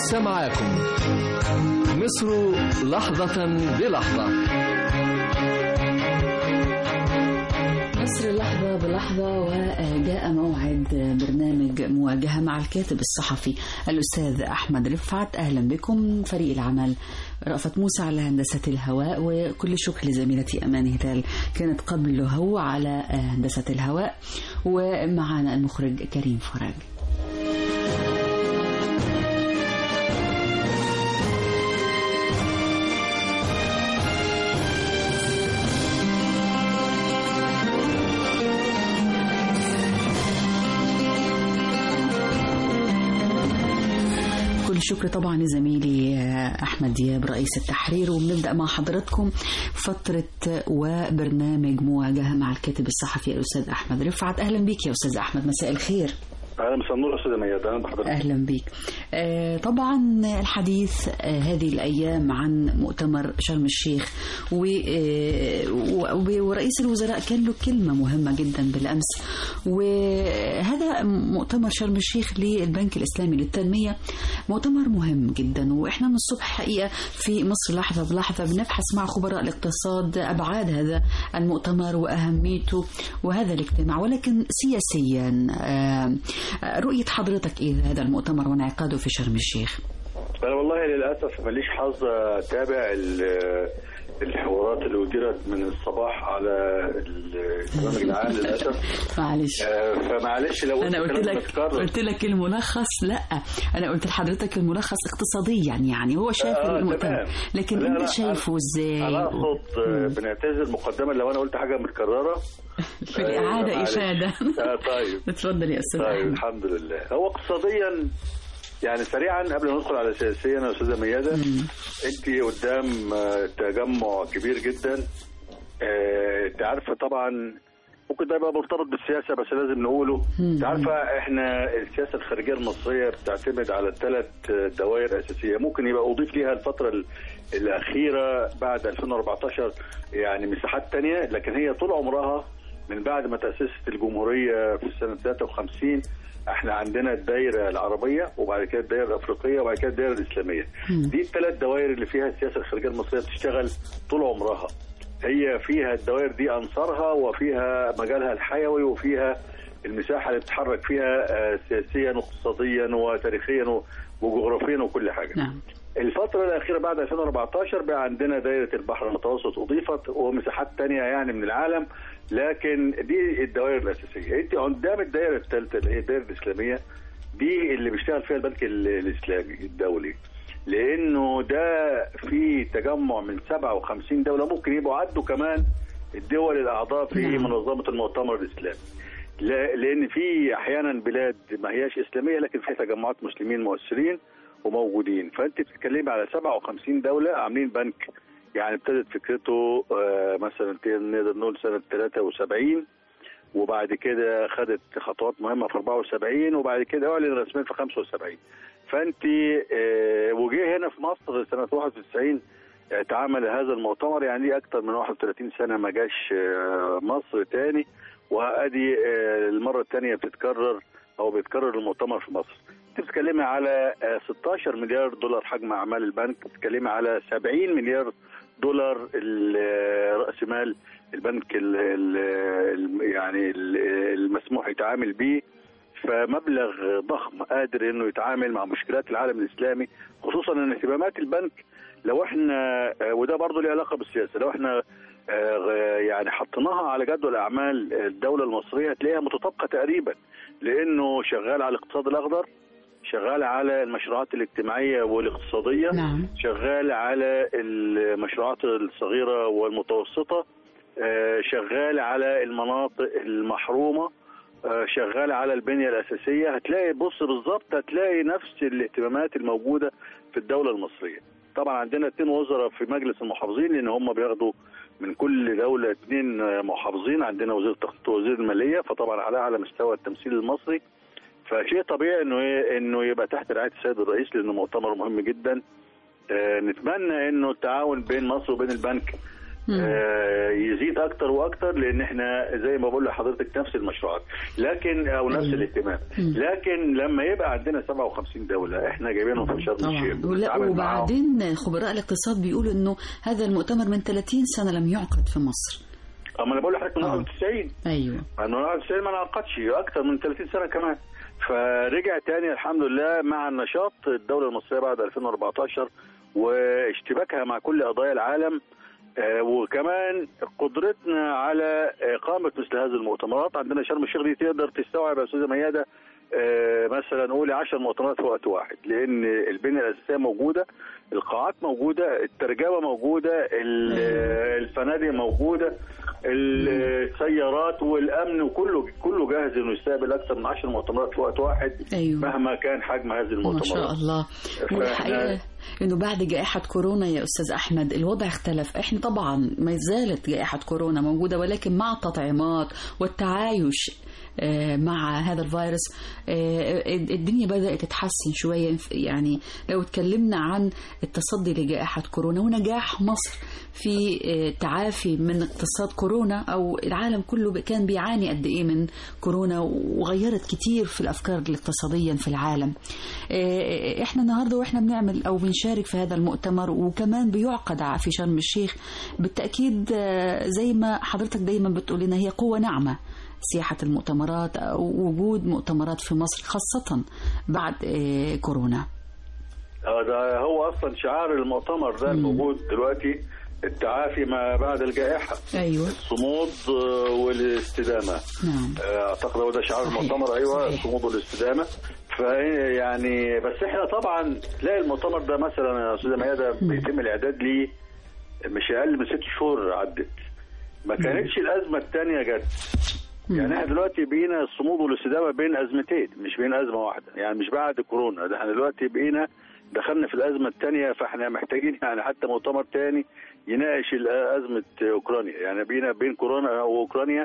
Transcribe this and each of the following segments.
لسه معاكم مصر لحظة بلحظة مصر لحظة بلحظة وجاء موعد برنامج مواجهة مع الكاتب الصحفي الأستاذ أحمد رفعت أهلا بكم فريق العمل رأفت موسى على هندسة الهواء وكل شكر لزميلتي أمان هلال كانت قبله على هندسة الهواء ومعنا المخرج كريم فرج كل الشكر طبعا لزميلي احمد دياب رئيس التحرير وبنبدا مع حضراتكم فتره وبرنامج مواجهه مع الكاتب الصحفي الاستاذ احمد رفعت اهلا بيك يا استاذ احمد مساء الخير اهلا مساء النور استاذ مياد اهلا بحضرتك اهلا بيك آه طبعا الحديث آه هذه الايام عن مؤتمر شرم الشيخ و آه ورئيس الوزراء كان له كلمه مهمه جدا بالامس وهذا مؤتمر شرم الشيخ للبنك الاسلامي للتنميه مؤتمر مهم جدا واحنا من الصبح حقيقه في مصر لحظه بلحظه بنبحث مع خبراء الاقتصاد ابعاد هذا المؤتمر واهميته وهذا الاجتماع ولكن سياسيا رؤية حضرتك إيه هذا المؤتمر وانعقاده في شرم الشيخ؟ أنا والله للأسف ماليش حظ أتابع الحوارات اللي أجرت من الصباح على البرنامج العام للأسف معلش آه فمعلش لو أنا قلت لك قلت لك الملخص لا أنا قلت لحضرتك الملخص اقتصاديا يعني هو شايف آه المؤتمر لكن لا أنت لا شايفه إزاي؟ أنا أقصد بنعتذر مقدما لو أنا قلت حاجة متكررة في الإعادة معلش. إشادة آه طيب اتفضل يا أستاذ طيب أحمد الحمد لله هو اقتصاديا يعني سريعا قبل ما ندخل على سياسيا يا استاذه مياده انت قدام آه، تجمع كبير جدا آه، انت عارفه طبعا ممكن ده يبقى مرتبط بالسياسه بس لازم نقوله انت عارفه احنا السياسه الخارجيه المصريه بتعتمد على ثلاث دوائر اساسيه ممكن يبقى اضيف ليها الفتره ال- الاخيره بعد 2014 يعني مساحات تانية لكن هي طول عمرها من بعد ما تاسست الجمهوريه في سنه 53 احنا عندنا الدائره العربيه وبعد كده الدائره الافريقيه وبعد كده الدائره الاسلاميه دي الثلاث دوائر اللي فيها السياسه الخارجيه المصريه بتشتغل طول عمرها هي فيها الدوائر دي انصارها وفيها مجالها الحيوي وفيها المساحه اللي بتتحرك فيها آه، سياسيا واقتصاديا وتاريخيا و- وجغرافيا وكل حاجه نعم الفترة الأخيرة بعد 2014 بقى عندنا دائرة البحر المتوسط أضيفت ومساحات تانية يعني من العالم لكن دي الدوائر الأساسية أنت قدام الدائرة الثالثة اللي هي الدائرة الإسلامية دي اللي بيشتغل فيها البنك ال- الإسلامي الدولي لأنه ده في تجمع من 57 دولة ممكن يبقوا عدوا كمان الدول الأعضاء في نعم. منظمة المؤتمر الإسلامي لا- لان في احيانا بلاد ما هياش اسلاميه لكن فيها تجمعات مسلمين مؤثرين وموجودين فانت بتتكلمي على 57 دوله عاملين بنك يعني ابتدت فكرته آه، مثلا نقدر نقول سنه 73 وبعد كده خدت خطوات مهمه في 74 وبعد كده اعلن رسميا في 75 فانت آه، وجه هنا في مصر سنه 91 اتعمل هذا المؤتمر يعني دي اكثر من 31 سنه ما جاش آه، مصر تاني وادي آه، المره الثانيه بتتكرر او بيتكرر المؤتمر في مصر انت بتتكلمي على آه، 16 مليار دولار حجم اعمال البنك بتتكلمي على 70 مليار دولار ال- آه، راس مال البنك ال ال يعني ال- المسموح يتعامل به فمبلغ ضخم قادر انه يتعامل مع مشكلات العالم الاسلامي خصوصا ان اهتمامات البنك لو احنا آه، وده برضه له علاقه بالسياسه لو احنا آه، يعني حطيناها على جدول اعمال الدوله المصريه هتلاقيها متطابقه تقريبا لانه شغال على الاقتصاد الاخضر شغال على المشروعات الاجتماعيه والاقتصاديه نعم شغال على المشروعات الصغيره والمتوسطه آه، شغال على المناطق المحرومه آه، شغال على البنيه الاساسيه هتلاقي بص بالظبط هتلاقي نفس الاهتمامات الموجوده في الدوله المصريه طبعا عندنا اثنين وزراء في مجلس المحافظين لان هم بياخدوا من كل دوله اثنين آه، محافظين عندنا وزير التخطيط ووزير الماليه فطبعا على اعلى مستوى التمثيل المصري فشيء طبيعي انه إيه؟ انه يبقى تحت رعايه السيد الرئيس لانه مؤتمر مهم جدا آه، نتمنى انه التعاون بين مصر وبين البنك آه، يزيد اكتر واكتر لان احنا زي ما بقول لحضرتك نفس المشروعات لكن او نفس أيوة. الاهتمام لكن لما يبقى عندنا 57 دوله احنا جايبينهم في شرم طبعا الشيخ ولا بنتعامل معاهم. وبعدين خبراء الاقتصاد بيقولوا انه هذا المؤتمر من 30 سنه لم يعقد في مصر اما انا بقول لحضرتك من آه. 91 ايوه انه 91 ما انعقدش اكتر من 30 سنه كمان فرجع تاني الحمد لله مع النشاط الدوله المصريه بعد 2014 واشتباكها مع كل قضايا العالم آه، وكمان قدرتنا على اقامه مثل هذه المؤتمرات عندنا شرم الشيخ دي تقدر تستوعب يا استاذه مياده آه، مثلا قولي 10 مؤتمرات في وقت واحد لان البنيه الاساسيه موجوده القاعات موجوده الترجمه موجوده ال- أيوة. الفنادق موجوده السيارات والامن وكله كله جاهز انه يستقبل اكثر من 10 مؤتمرات في وقت واحد ايوه مهما كان حجم هذه ما المؤتمرات شاء الله فإحنا- والحقيقه انه بعد جائحه كورونا يا استاذ احمد الوضع اختلف احنا طبعا ما زالت جائحه كورونا موجوده ولكن مع التطعيمات والتعايش آه، مع هذا الفيروس آه، الدنيا بدأت تتحسن شوية يعني لو اتكلمنا عن التصدي لجائحة كورونا ونجاح مصر في آه، تعافي من اقتصاد كورونا أو العالم كله كان بيعاني قد إيه من كورونا وغيرت كتير في الأفكار الاقتصادية في العالم آه، احنا النهاردة واحنا بنعمل أو بنشارك في هذا المؤتمر وكمان بيعقد في شرم الشيخ بالتأكيد آه، زي ما حضرتك دايما بتقول لنا هي قوة ناعمة سياحة المؤتمرات أو وجود مؤتمرات في مصر خاصة بعد آه، كورونا آه، ده هو اصلا شعار المؤتمر ده الموجود دلوقتي التعافي ما بعد الجائحه أيوة الصمود آه، والاستدامه نعم آه، اعتقد هو ده شعار صحيح، المؤتمر ايوه صحيح. الصمود والاستدامه فيعني بس احنا طبعا تلاقي المؤتمر ده مثلا يا استاذه ميادة بيتم الاعداد ليه مش اقل من ست شهور عدت ما كانتش الازمه الثانيه جت يعني احنا دلوقتي بقينا الصمود والاستدامه بين ازمتين مش بين ازمه واحده يعني مش بعد كورونا ده احنا دلوقتي بقينا دخلنا في الازمه الثانيه فاحنا محتاجين يعني حتى مؤتمر ثاني يناقش ال- ازمه اوكرانيا يعني بينا بين كورونا واوكرانيا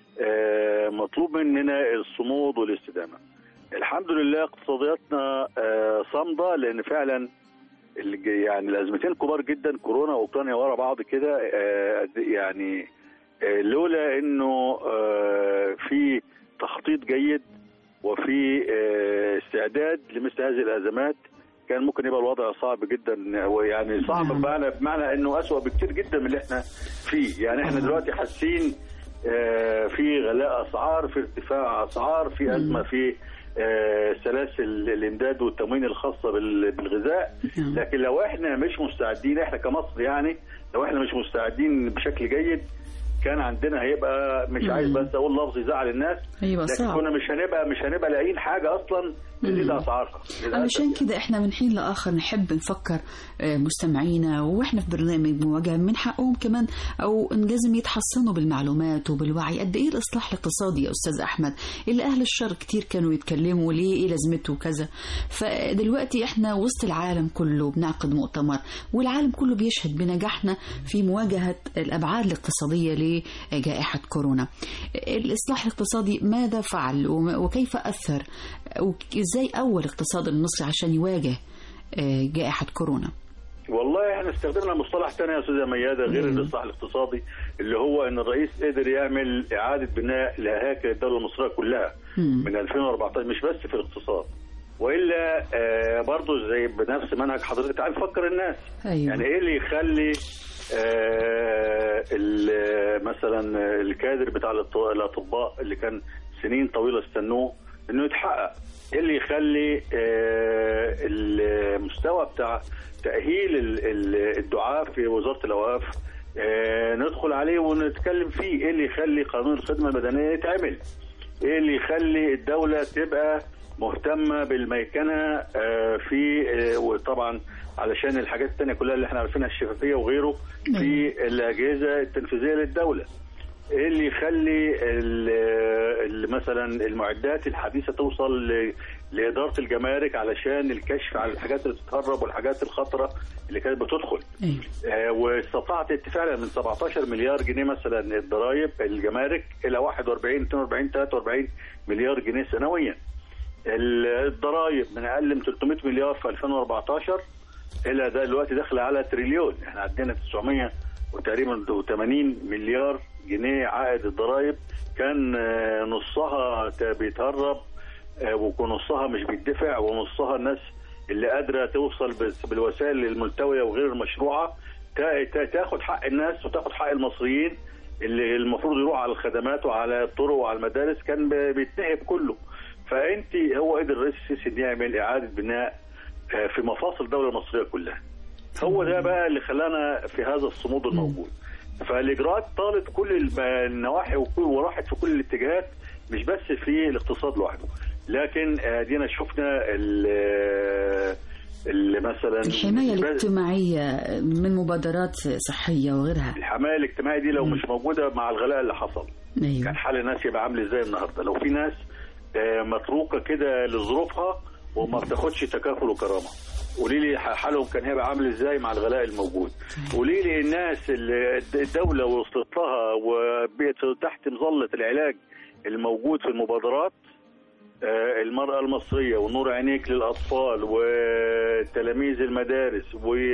آه، مطلوب مننا الصمود والاستدامه الحمد لله اقتصادياتنا آه، صامده لان فعلا الج- يعني الازمتين كبار جدا كورونا واوكرانيا ورا بعض كده آه، قد- يعني آه، لولا انه آه، في تخطيط جيد وفي آه، استعداد لمثل هذه الازمات كان ممكن يبقى الوضع صعب جدا ويعني صعب نعم. بمعنى بمعنى انه اسوأ بكتير جدا من اللي احنا فيه يعني احنا نعم. دلوقتي حاسين آه، في غلاء اسعار في ارتفاع اسعار في ازمه في آه، سلاسل الامداد والتموين الخاصه بال- بالغذاء نعم. لكن لو احنا مش مستعدين احنا كمصر يعني لو احنا مش مستعدين بشكل جيد كان عندنا هيبقى مش مم. عايز بس اقول لفظ يزعل الناس أيوة لكن صعب كنا مش هنبقى مش هنبقى لاقيين حاجه اصلا تزيد اسعارها للأسف علشان يعني. كده احنا من حين لاخر نحب نفكر آه، مستمعينا واحنا في برنامج مواجهه من حقهم كمان او إن لازم يتحصنوا بالمعلومات وبالوعي قد ايه الاصلاح الاقتصادي يا استاذ احمد اللي اهل الشر كتير كانوا يتكلموا ليه ايه لازمته وكذا فدلوقتي احنا وسط العالم كله بنعقد مؤتمر والعالم كله بيشهد بنجاحنا في مواجهه الابعاد الاقتصاديه لجائحه كورونا الاصلاح الاقتصادي ماذا فعل وم- وكيف اثر وازاي اول اقتصاد المصري عشان يواجه آه، جائحه كورونا والله احنا استخدمنا مصطلح تاني يا استاذه مياده غير مم. الاصلاح الاقتصادي اللي هو ان الرئيس قدر يعمل اعاده بناء لهياكل الدوله المصريه كلها مم. من 2014 مش بس في الاقتصاد والا آه برضه زي بنفس منهج حضرتك تعال نفكر الناس ايوه يعني ايه اللي يخلي آه ال- مثلا الكادر بتاع الأط- الاطباء اللي كان سنين طويله استنوه انه يتحقق ايه اللي يخلي آه المستوى بتاع تاهيل ال- ال- الدعاة في وزاره الاوقاف آه ندخل عليه ونتكلم فيه ايه اللي يخلي قانون الخدمه المدنيه يتعمل ايه اللي يخلي الدوله تبقى مهتمه بالميكنه آه، في آه، وطبعا علشان الحاجات التانية كلها اللي احنا عارفينها الشفافيه وغيره في الاجهزه التنفيذيه للدوله ايه اللي يخلي ال- ال- مثلا المعدات الحديثه توصل ل- لاداره الجمارك علشان الكشف على الحاجات اللي بتتهرب والحاجات الخطره اللي كانت بتدخل ايوه آه، واستطاعت فعلا من 17 مليار جنيه مثلا الضرائب الجمارك الى 41 42 43 مليار جنيه سنويا ال- الضرائب من اقل من 300 مليار في 2014 الى ده دلوقتي داخله على تريليون احنا عندنا وتقريبا 80 مليار جنيه عائد الضرائب كان آه، نصها تا- بيتهرب آه، ونصها مش بيدفع ونصها الناس اللي قادره توصل بس- بالوسائل الملتويه وغير المشروعه تا- تا- تاخد حق الناس وتاخد حق المصريين اللي المفروض يروح على الخدمات وعلى الطرق وعلى المدارس كان ب- بيتنهب كله فانت هو قدر الرئيس السيسي إنه يعمل اعاده بناء آه، في مفاصل الدوله المصريه كلها هو ده بقى اللي خلانا في هذا الصمود الموجود فالاجراءات طالت كل الم- النواحي وكل- وراحت في كل الاتجاهات مش بس في الاقتصاد لوحده لكن آه، دينا شفنا ال- ال- مثلا الحماية بس- الاجتماعية من مبادرات صحية وغيرها الحمايه الاجتماعيه دي لو مش موجوده مع الغلاء اللي حصل أيوة. كان حال الناس يبقى عامل ازاي النهارده لو في ناس آه، متروكه كده لظروفها وما بتاخدش تكافل وكرامه قولي لي ح- حالهم كان هيبقى عامل ازاي مع الغلاء الموجود قولي لي الناس اللي الد- الدوله وصلت لها وبقت تحت مظله العلاج الموجود في المبادرات آه، المرأة المصرية ونور عينيك للأطفال وتلاميذ المدارس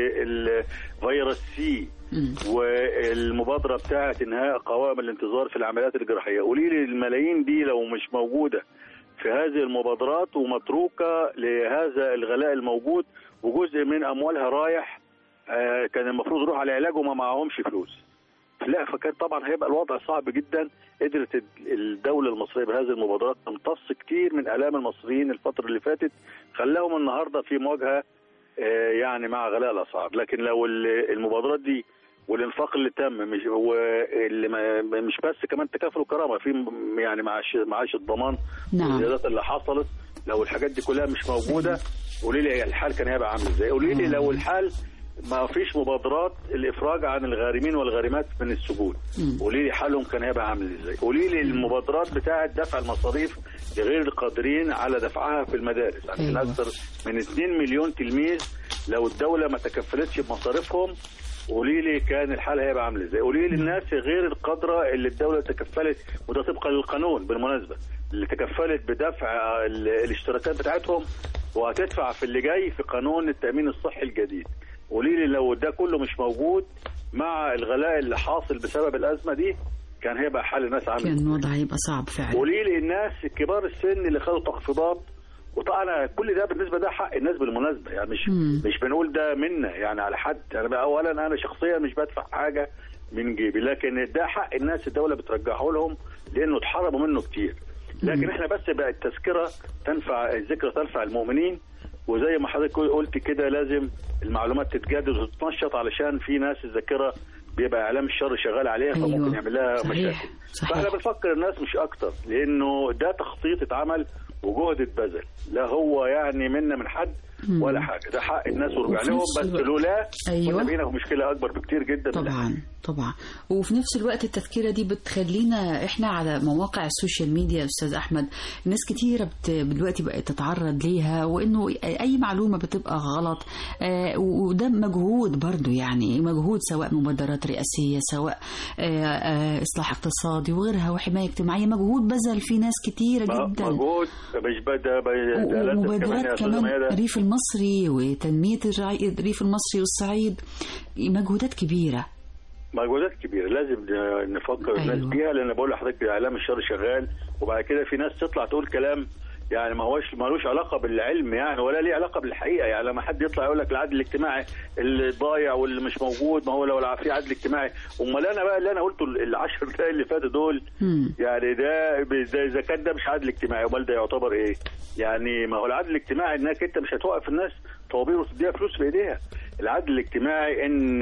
والفيروس سي مم. والمبادرة بتاعة إنهاء قوائم الانتظار في العمليات الجراحية قولي لي الملايين دي لو مش موجودة في هذه المبادرات ومتروكة لهذا الغلاء الموجود وجزء من أموالها رايح آه، كان المفروض يروح على علاج وما معهمش فلوس لا فكان طبعا هيبقى الوضع صعب جدا قدرت الدوله المصريه بهذه المبادرات تمتص كتير من الام المصريين الفتره اللي فاتت خلاهم النهارده في مواجهه آه، يعني مع غلاء الاسعار لكن لو ال- المبادرات دي والانفاق اللي تم مش واللي ما- مش بس كمان تكافل وكرامه في م- يعني معاش معاش الضمان نعم. والزيادات اللي حصلت لو الحاجات دي كلها مش موجوده قولي لي الحال كان هيبقى عامل ازاي قولي لي لو الحال ما فيش مبادرات الافراج عن الغارمين والغارمات من السجون مم. قولي لي حالهم كان هيبقى عامل ازاي قولي لي المبادرات بتاعه دفع المصاريف لغير القادرين على دفعها في المدارس عندنا أيوة. اكثر من 2 مليون تلميذ لو الدوله ما تكفلتش بمصاريفهم قولي لي كان الحال هيبقى عامل ازاي قولي لي الناس غير القادره اللي الدوله تكفلت وده طبقا للقانون بالمناسبه اللي تكفلت بدفع ال- الاشتراكات بتاعتهم وهتدفع في اللي جاي في قانون التامين الصحي الجديد قولي لي لو ده كله مش موجود مع الغلاء اللي حاصل بسبب الازمه دي كان هيبقى حال الناس عامل كان ازاي الوضع هيبقى صعب فعلا قولي لي الناس كبار السن اللي خدوا تخفيضات وطبعا كل ده بالنسبه ده حق الناس بالمناسبه يعني مش مم. مش بنقول ده منا يعني على حد يعني بقى اولا انا شخصيا مش بدفع حاجه من جيبي لكن ده حق الناس الدوله بترجعه لهم لانه اتحرموا منه كتير لكن احنا بس بقى التذكره تنفع الذكرى تنفع المؤمنين وزي ما حضرتك قلت كده لازم المعلومات تتجدد وتتنشط علشان في ناس الذاكره بيبقى اعلام الشر شغال عليها أيوة. فممكن يعمل لها صحيح. مشاكل صحيح. فاحنا بنفكر الناس مش اكتر لانه ده تخطيط اتعمل وجهد اتبذل لا هو يعني منا من حد مم. ولا حاجه ده حق الناس ورجع وفي لهم نفس بس الوقت- لولا أيوة. كنا بقينا في مشكله اكبر بكتير جدا من طبعا طبعا وفي نفس الوقت التذكره دي بتخلينا احنا على مواقع السوشيال ميديا يا استاذ احمد ناس كتيره بت دلوقتي بقت تتعرض ليها وانه اي معلومه بتبقى غلط آه، وده مجهود برضو يعني مجهود سواء مبادرات رئاسيه سواء آه، آه، اصلاح اقتصادي وغيرها وحمايه اجتماعيه مجهود بذل فيه ناس كتيره م- جدا مجهود مش بدا ده لازم كمان يا ومبادرات استاذ كمان ميادة الريف المصري وتنميه الرعي- الريف المصري والصعيد مجهودات كبيره مجهودات كبيره لازم نفكر الناس أيوة. بيها لان بقول لحضرتك اعلام الشر شغال وبعد كده في ناس تطلع تقول كلام يعني ما هوش ملوش علاقه بالعلم يعني ولا ليه علاقه بالحقيقه يعني لما حد يطلع يقول لك العدل الاجتماعي اللي ضايع واللي مش موجود ما هو لو في عدل اجتماعي امال انا بقى اللي انا قلته العشر دقايق اللي فاتوا دول مم. يعني ده ده اذا كان ده مش عدل اجتماعي امال ده يعتبر ايه؟ يعني ما هو العدل الاجتماعي انك انت مش هتوقف الناس طوابير وتديها فلوس في ايديها. العدل الاجتماعي ان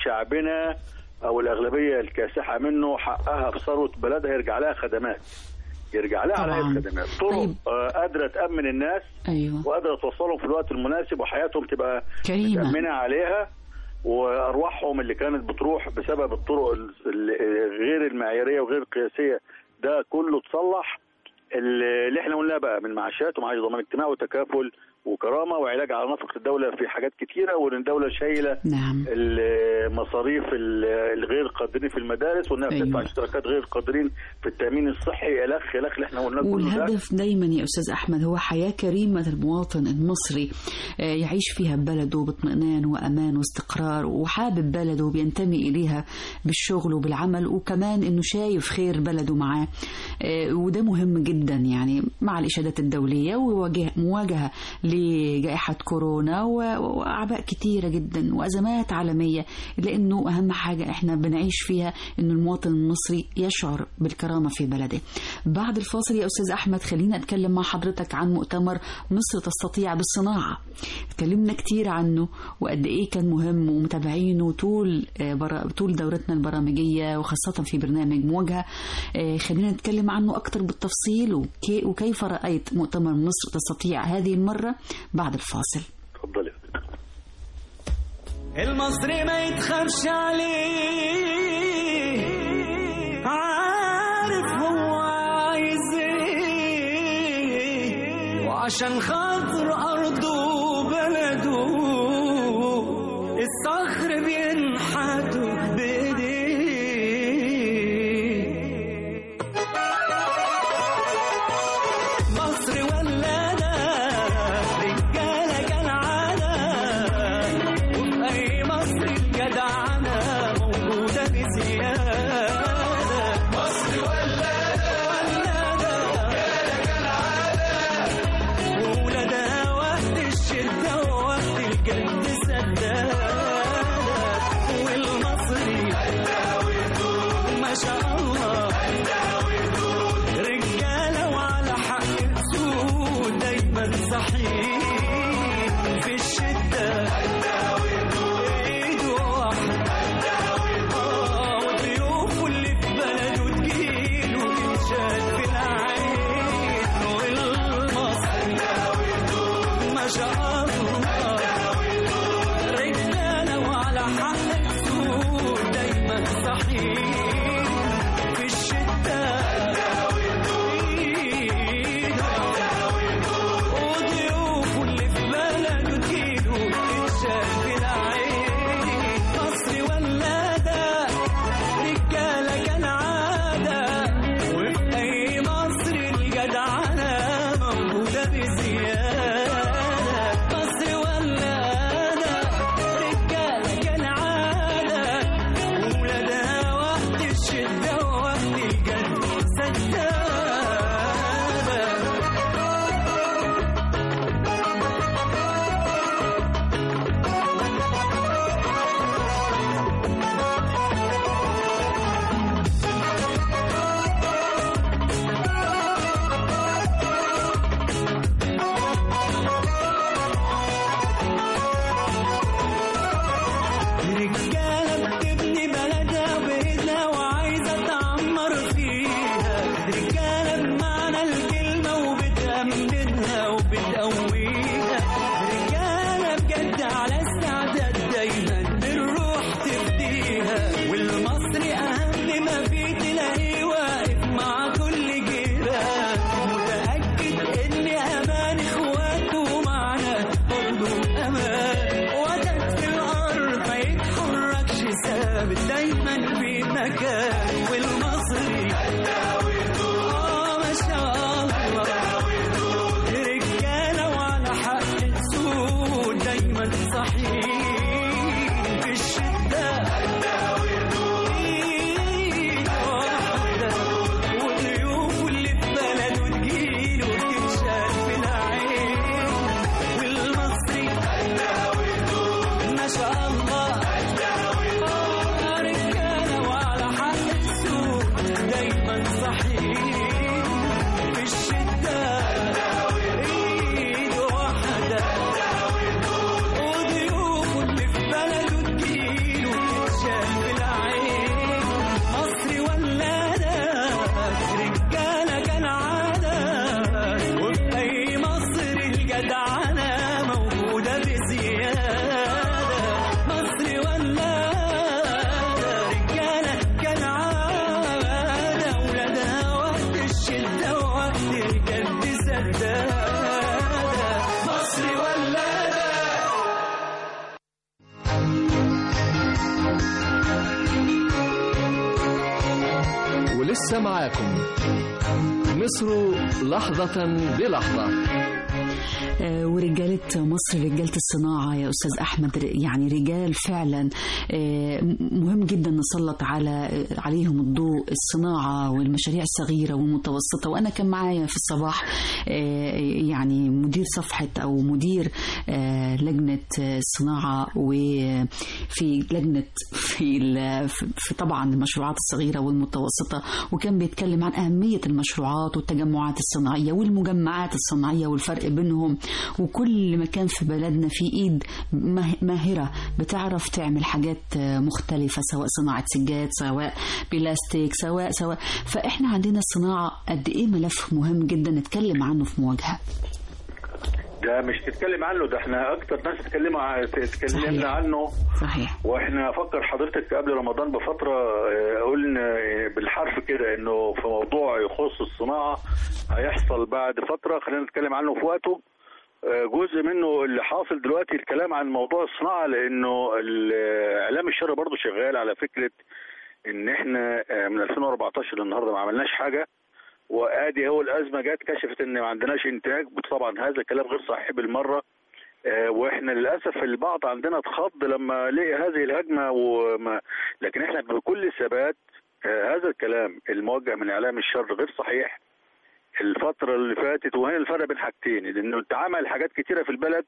شعبنا او الاغلبيه الكاسحه منه حقها في ثروه بلدها يرجع لها خدمات. يرجع لها على طبعاً. خدمات، طرق طيب. آه، قادره تامن الناس ايوه وقادره توصلهم في الوقت المناسب وحياتهم تبقى كريمه متأمنة عليها وأرواحهم اللي كانت بتروح بسبب الطرق ال- ال- غير المعيارية وغير القياسية ده كله تصلح اللي احنا قلناه بقى من معاشات ومعاش ضمان اجتماعي وتكافل وكرامه وعلاج على نفقه الدوله في حاجات كتيره وان الدوله شايله نعم المصاريف ال- الغير قادرين في المدارس وانها أيوة. بتدفع اشتراكات غير قادرين في التامين الصحي الخ الخ اللي احنا قلناه كله ده والهدف دايما يا أستاذ أحمد هو حياة كريمة المواطن المصري آه، يعيش فيها ببلده باطمئنان وأمان واستقرار وحابب بلده وبينتمي إليها بالشغل وبالعمل وكمان إنه شايف خير بلده معاه آه، وده مهم جدا يعني مع الإشادات الدولية ومواجهة لجائحة كورونا و- وأعباء كتيرة جدا وأزمات عالمية لأنه أهم حاجة إحنا بنعيش فيها إنه المواطن المصري يشعر بالكرامة في بلده بعد الفاصل يا أستاذ أحمد خلينا أتكلم مع حضرتك عن مؤتمر مصر تستطيع بالصناعة اتكلمنا كتير عنه وقد إيه كان مهم ومتابعينه طول آه، برا- طول دورتنا البرامجية وخاصة في برنامج مواجهة آه، خلينا نتكلم عنه أكتر بالتفصيل وكي- وكيف رأيت مؤتمر مصر تستطيع هذه المرة بعد الفاصل اتفضلي المصري ما يتخافش عليه عارف هو عايز ايه وعشان خاطر ارضه وبلده الصخر بينحتوا بايديه مصر ولادة رجالة كالعادة وفي أي مصر الجدعنة موجودة بزيادة مصر ولادة ولادة رجالة كالعادة وولادها وقت الشدة ووقت الجد سدادة والمصري ما شاء الله رجالة وعلى حق سود دايما صحيح في الشدة ايده واحدة آه، وضيوفه اللي في بلده تجيله تنشال في العين والمصري ما شاء الله رجالة وعلى حق سود دايما صحيح في الشدة وضيوفه اللي في بلده تجيله تنشال في العين مصر ولادة رجالة كالعادة وفي أي مصر الجدعنة موجودة بزيادة مصر ولادة رجالة كالعادة وولادها وقت الشدة ووقت الجد سدادة رجالة بتبني بلدها بإيدها وعايزة تعمر فيها رجالة بمعنى الكلمة وبتأمنها وبتقويها رجالة بجد على استعداد دايما بالروح تفديها والمصري أهم ما فيه تلاقيه واقف مع كل جيران متأكد إن أمان إخواته معنا برضه أمان وتك في الأرض ما يتحركش ثابت دايما في مكان والمصري آه ما شاء الله رجالة وعلى حق لسه معاكم مصر لحظة بلحظة آه، ورجالة مصر رجالة الصناعة يا أستاذ أحمد ر- يعني رجال فعلا آه، م- مهم جدا نسلط على آه، عليهم الضوء الصناعة والمشاريع الصغيرة والمتوسطة وأنا كان معايا في الصباح آه، يعني مدير صفحة أو مدير آه، لجنة آه، الصناعة وفي لجنة في, ال- في- في طبعا المشروعات الصغيرة والمتوسطة وكان بيتكلم عن أهمية المشروعات والتجمعات الصناعية والمجمعات الصناعية والفرق بينهم وكل مكان في بلدنا في إيد ماه- ماهرة بتعرف تعمل حاجات آه، مختلفة سواء صناعة سجاد سواء بلاستيك سواء سواء فإحنا عندنا الصناعة قد إيه ملف مهم جدا نتكلم عنه في مواجهة ده مش تتكلم عنه ده احنا اكتر ناس اتكلموا ع- اتكلمنا صحيح. عنه صحيح واحنا افكر حضرتك قبل رمضان بفتره آه، قلنا آه، بالحرف كده انه في موضوع يخص الصناعه هيحصل بعد فتره خلينا نتكلم عنه في وقته آه، جزء منه اللي حاصل دلوقتي الكلام عن موضوع الصناعه لانه الاعلام الشر برضه شغال على فكره ان احنا آه، من 2014 للنهارده ما عملناش حاجه وادي هو الازمه جت كشفت ان ما عندناش انتاج طبعا هذا الكلام غير صحيح بالمره آه، واحنا للاسف البعض عندنا اتخض لما لقي هذه الهجمه وما لكن احنا بكل ثبات آه، هذا الكلام الموجه من اعلام الشر غير صحيح الفتره اللي فاتت وهنا الفرق بين حاجتين انه اتعمل حاجات كتيره في البلد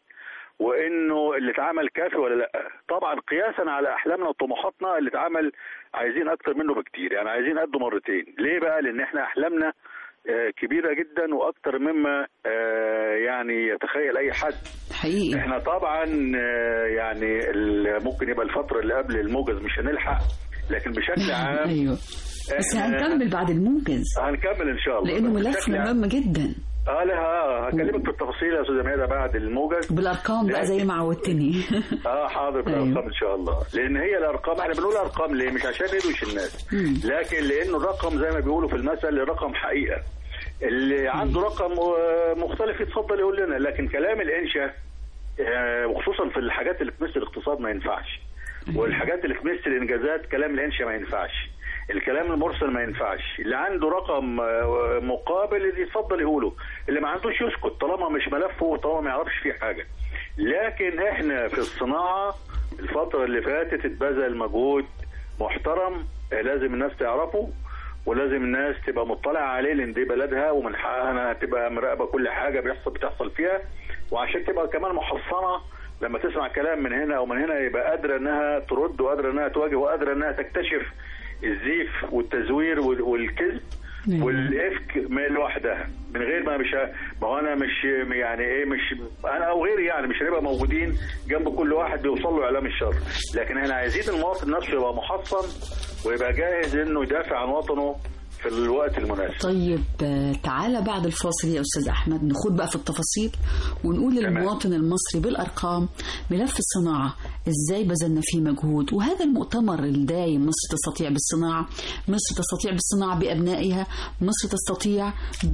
وانه اللي اتعمل كافي ولا لا طبعا قياسا على احلامنا وطموحاتنا اللي اتعمل عايزين اكتر منه بكتير يعني عايزين قده مرتين ليه بقى لان احنا احلامنا آه، كبيره جدا واكتر مما آه، يعني يتخيل اي حد حقيقي احنا طبعا آه، يعني ال- ممكن يبقى الفتره اللي قبل الموجز مش هنلحق لكن بشكل عام ايوه بس إحنا- هنكمل بعد الموجز هنكمل ان شاء الله لانه بس ملف بشكل عام- مهم جدا اه لا اه هكلمك في التفاصيل يا استاذه ميادة بعد الموجز بالارقام بقى زي ما عودتني اه حاضر بالارقام أيوه. ان شاء الله لان هي الارقام احنا بنقول ارقام ليه مش عشان ندوش الناس مم. لكن لانه الرقم زي ما بيقولوا في المثل رقم حقيقه اللي عنده رقم آه، مختلف يتفضل يقول لنا لكن كلام الانشاء آه، وخصوصا في الحاجات اللي تمس الاقتصاد ما ينفعش والحاجات اللي تمس الانجازات كلام الانشاء ما ينفعش الكلام المرسل ما ينفعش اللي عنده رقم آه، مقابل يتفضل يقوله اللي ما عندوش يسكت طالما مش ملفه وطالما ما يعرفش فيه حاجه لكن احنا في الصناعه الفتره اللي فاتت اتبذل مجهود محترم آه، لازم الناس تعرفه ولازم الناس تبقى مطلعه عليه لان دي بلدها ومن حقها انها تبقى مراقبه كل حاجه بيحصل بتحصل فيها وعشان تبقى كمان محصنه لما تسمع كلام من هنا او من هنا يبقى قادره انها ترد وقادره انها تواجه وقادره انها تكتشف الزيف والتزوير وال- والكذب أيوة. والافك من لوحدها من غير ما مش ه- ما هو انا مش يعني ايه مش انا او غيري يعني مش هنبقى موجودين جنب كل واحد بيوصل له اعلام الشر لكن احنا عايزين المواطن نفسه يبقى محصن ويبقى جاهز انه يدافع عن وطنه في الوقت المناسب طيب آه، تعالى بعد الفاصل يا استاذ احمد نخوض بقى في التفاصيل ونقول تمام. للمواطن المصري بالارقام ملف الصناعه ازاي بذلنا فيه مجهود وهذا المؤتمر الدايم مصر تستطيع بالصناعه مصر تستطيع بالصناعه بابنائها مصر تستطيع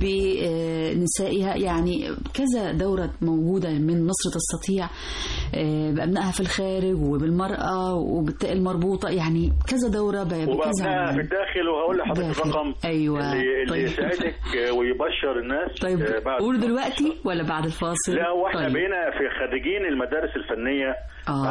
بنسائها يعني كذا دوره موجوده من مصر تستطيع آه، بابنائها في الخارج وبالمراه وبالتاء المربوطه يعني كذا دوره ب- بكذا وبقى في عنوان. الداخل وهقول لحضرتك داخل. الرقم أيوة. اللي, اللي طيب. يساعدك ويبشر الناس طيب آه، بعد قول دلوقتي ولا بعد الفاصل لا واحنا طيب. بقينا في خريجين المدارس الفنيه آه،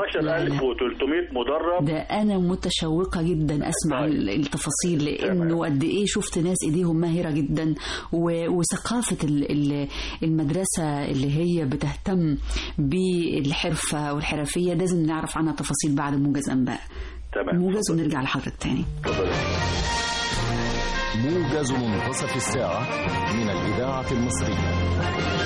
14300 مدرب ده انا متشوقه جدا اسمع طيب. ال- التفاصيل لانه تمام. قد ايه شفت ناس ايديهم ماهره جدا و- وثقافه ال- ال- المدرسه اللي هي بتهتم بالحرفه والحرفيه لازم نعرف عنها تفاصيل بعد موجز انباء تمام موجز ونرجع لحضرتك تاني اتفضل. موجز منتصف الساعة من الإذاعة المصرية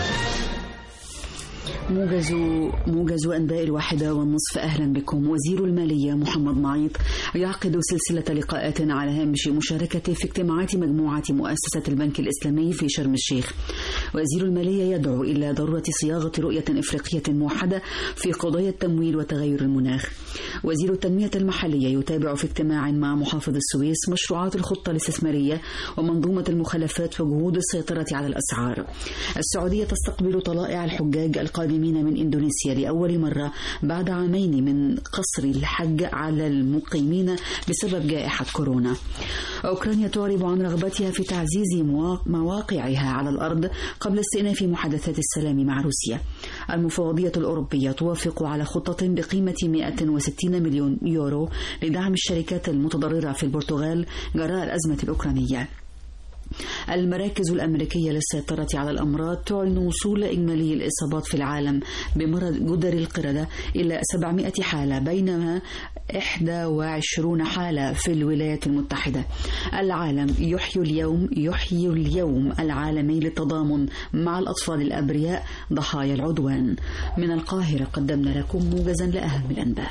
موجز موجز أنباء الواحدة والنصف أهلا بكم وزير المالية محمد معيط يعقد سلسلة لقاءات على هامش مشاركته في اجتماعات مجموعة مؤسسة البنك الإسلامي في شرم الشيخ وزير المالية يدعو إلى ضرورة صياغة رؤية إفريقية موحدة في قضايا التمويل وتغير المناخ وزير التنمية المحلية يتابع في اجتماع مع محافظ السويس مشروعات الخطة الاستثمارية ومنظومة المخلفات وجهود السيطرة على الأسعار السعودية تستقبل طلائع الحجاج القادمين من إندونيسيا لأول مرة بعد عامين من قصر الحج على المقيمين بسبب جائحة كورونا أوكرانيا تعرب عن رغبتها في تعزيز مواقعها على الأرض قبل استئناف محادثات السلام مع روسيا المفوضية الأوروبية توافق على خطة بقيمة 160 مليون يورو لدعم الشركات المتضررة في البرتغال جراء الأزمة الأوكرانية المراكز الأمريكية للسيطرة على الأمراض تعلن وصول إجمالي الإصابات في العالم بمرض جدر القردة إلى 700 حالة بينما 21 حالة في الولايات المتحدة العالم يحيي اليوم يحيي اليوم العالمي للتضامن مع الأطفال الأبرياء ضحايا العدوان من القاهرة قدمنا لكم موجزا لأهم الأنباء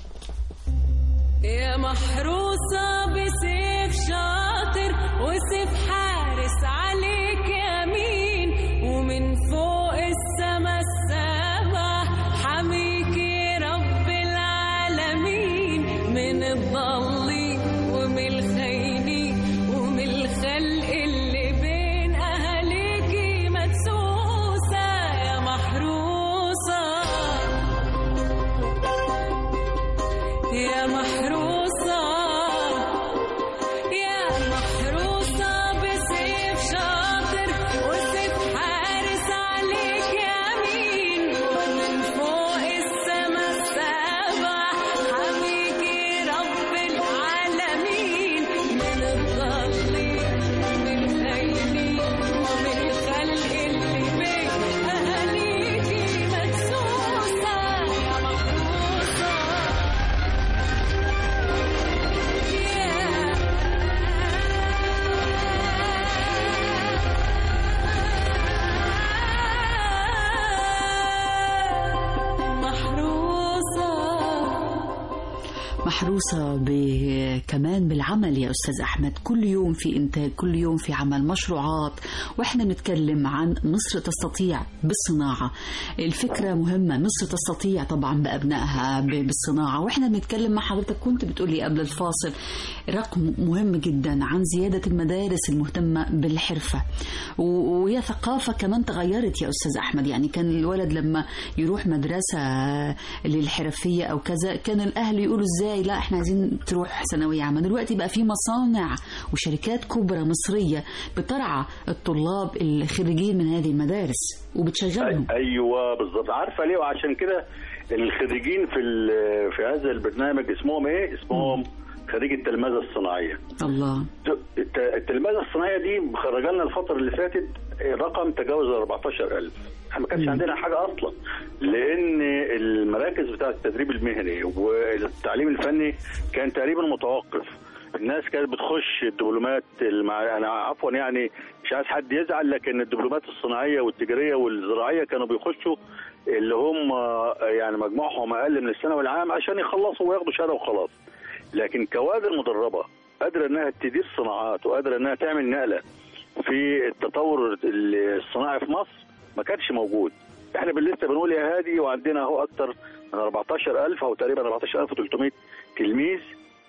يا محروسة بسيف شاطر وسيف حارس عليك يمين ومن فوق السما السبع حميكي رب العالمين من الضالين ومن الخاينين ومن الخلق اللي بين أهاليكي مدسوسة يا محروسة يا محروسة يا محروسة بسيف شاطر وسيف حارس عليك يمين ومن فوق السما السبع حميكي رب العالمين من الضالين ومن الخاينين ومن الخلق اللي بين أهاليكي مدسوسة يا محروسة محروسة ب- كمان بالعمل يا أستاذ أحمد كل يوم في إنتاج كل يوم في عمل مشروعات وإحنا بنتكلم عن مصر تستطيع بالصناعة الفكرة مهمة مصر تستطيع طبعا بأبنائها ب- بالصناعة وإحنا بنتكلم مع حضرتك كنت بتقولي قبل الفاصل رقم مهم جدا عن زيادة المدارس المهتمة بالحرفة و- وهي ثقافة كمان تغيرت يا أستاذ أحمد يعني كان الولد لما يروح مدرسة للحرفية أو كذا كان الأهل يقولوا إزاي لا إحنا عايزين تروح ثانوية عامة دلوقتي بقى في مصانع وشركات كبرى مصرية بترعى الطلاب الخريجين من هذه المدارس وبتشغلهم ايوه بالظبط عارفه ليه وعشان كده الخريجين في ال- في هذا البرنامج اسمهم ايه؟ اسمهم خريج التلمذه الصناعيه. الله الت- التلمذه الصناعيه دي مخرجه لنا الفتره اللي فاتت رقم تجاوز ال 14000 احنا ما كانش مم. عندنا حاجه اصلا لان المراكز بتاعه التدريب المهني والتعليم الفني كان تقريبا متوقف الناس كانت بتخش الدبلومات المع... انا عفوا يعني مش عايز حد يزعل لكن الدبلومات الصناعيه والتجاريه والزراعيه كانوا بيخشوا اللي هم يعني مجموعهم اقل من الثانوي العام عشان يخلصوا وياخدوا شهاده وخلاص لكن كوادر مدربه قادره انها تدير صناعات وقادره انها تعمل نقله في التطور الصناعي في مصر ما كانش موجود احنا باللسته بنقول يا هادي وعندنا اهو اكتر من 14000 او تقريبا 14300 تلميذ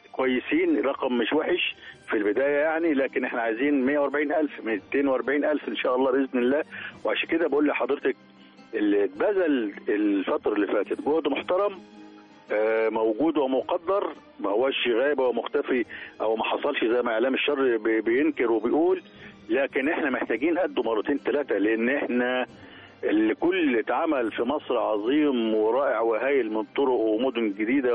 كويسين رقم مش وحش في البدايه يعني لكن احنا عايزين 140000 240000 ان شاء الله باذن الله وعشان كده بقول لحضرتك اللي اتبذل الفتره اللي فاتت جهد محترم آه، موجود ومقدر ما هوش غايب ومختفي او ما حصلش زي ما اعلام الشر بي- بينكر وبيقول لكن احنا محتاجين قده مرتين ثلاثه لان احنا اللي كل اللي اتعمل في مصر عظيم ورائع وهايل من طرق ومدن جديده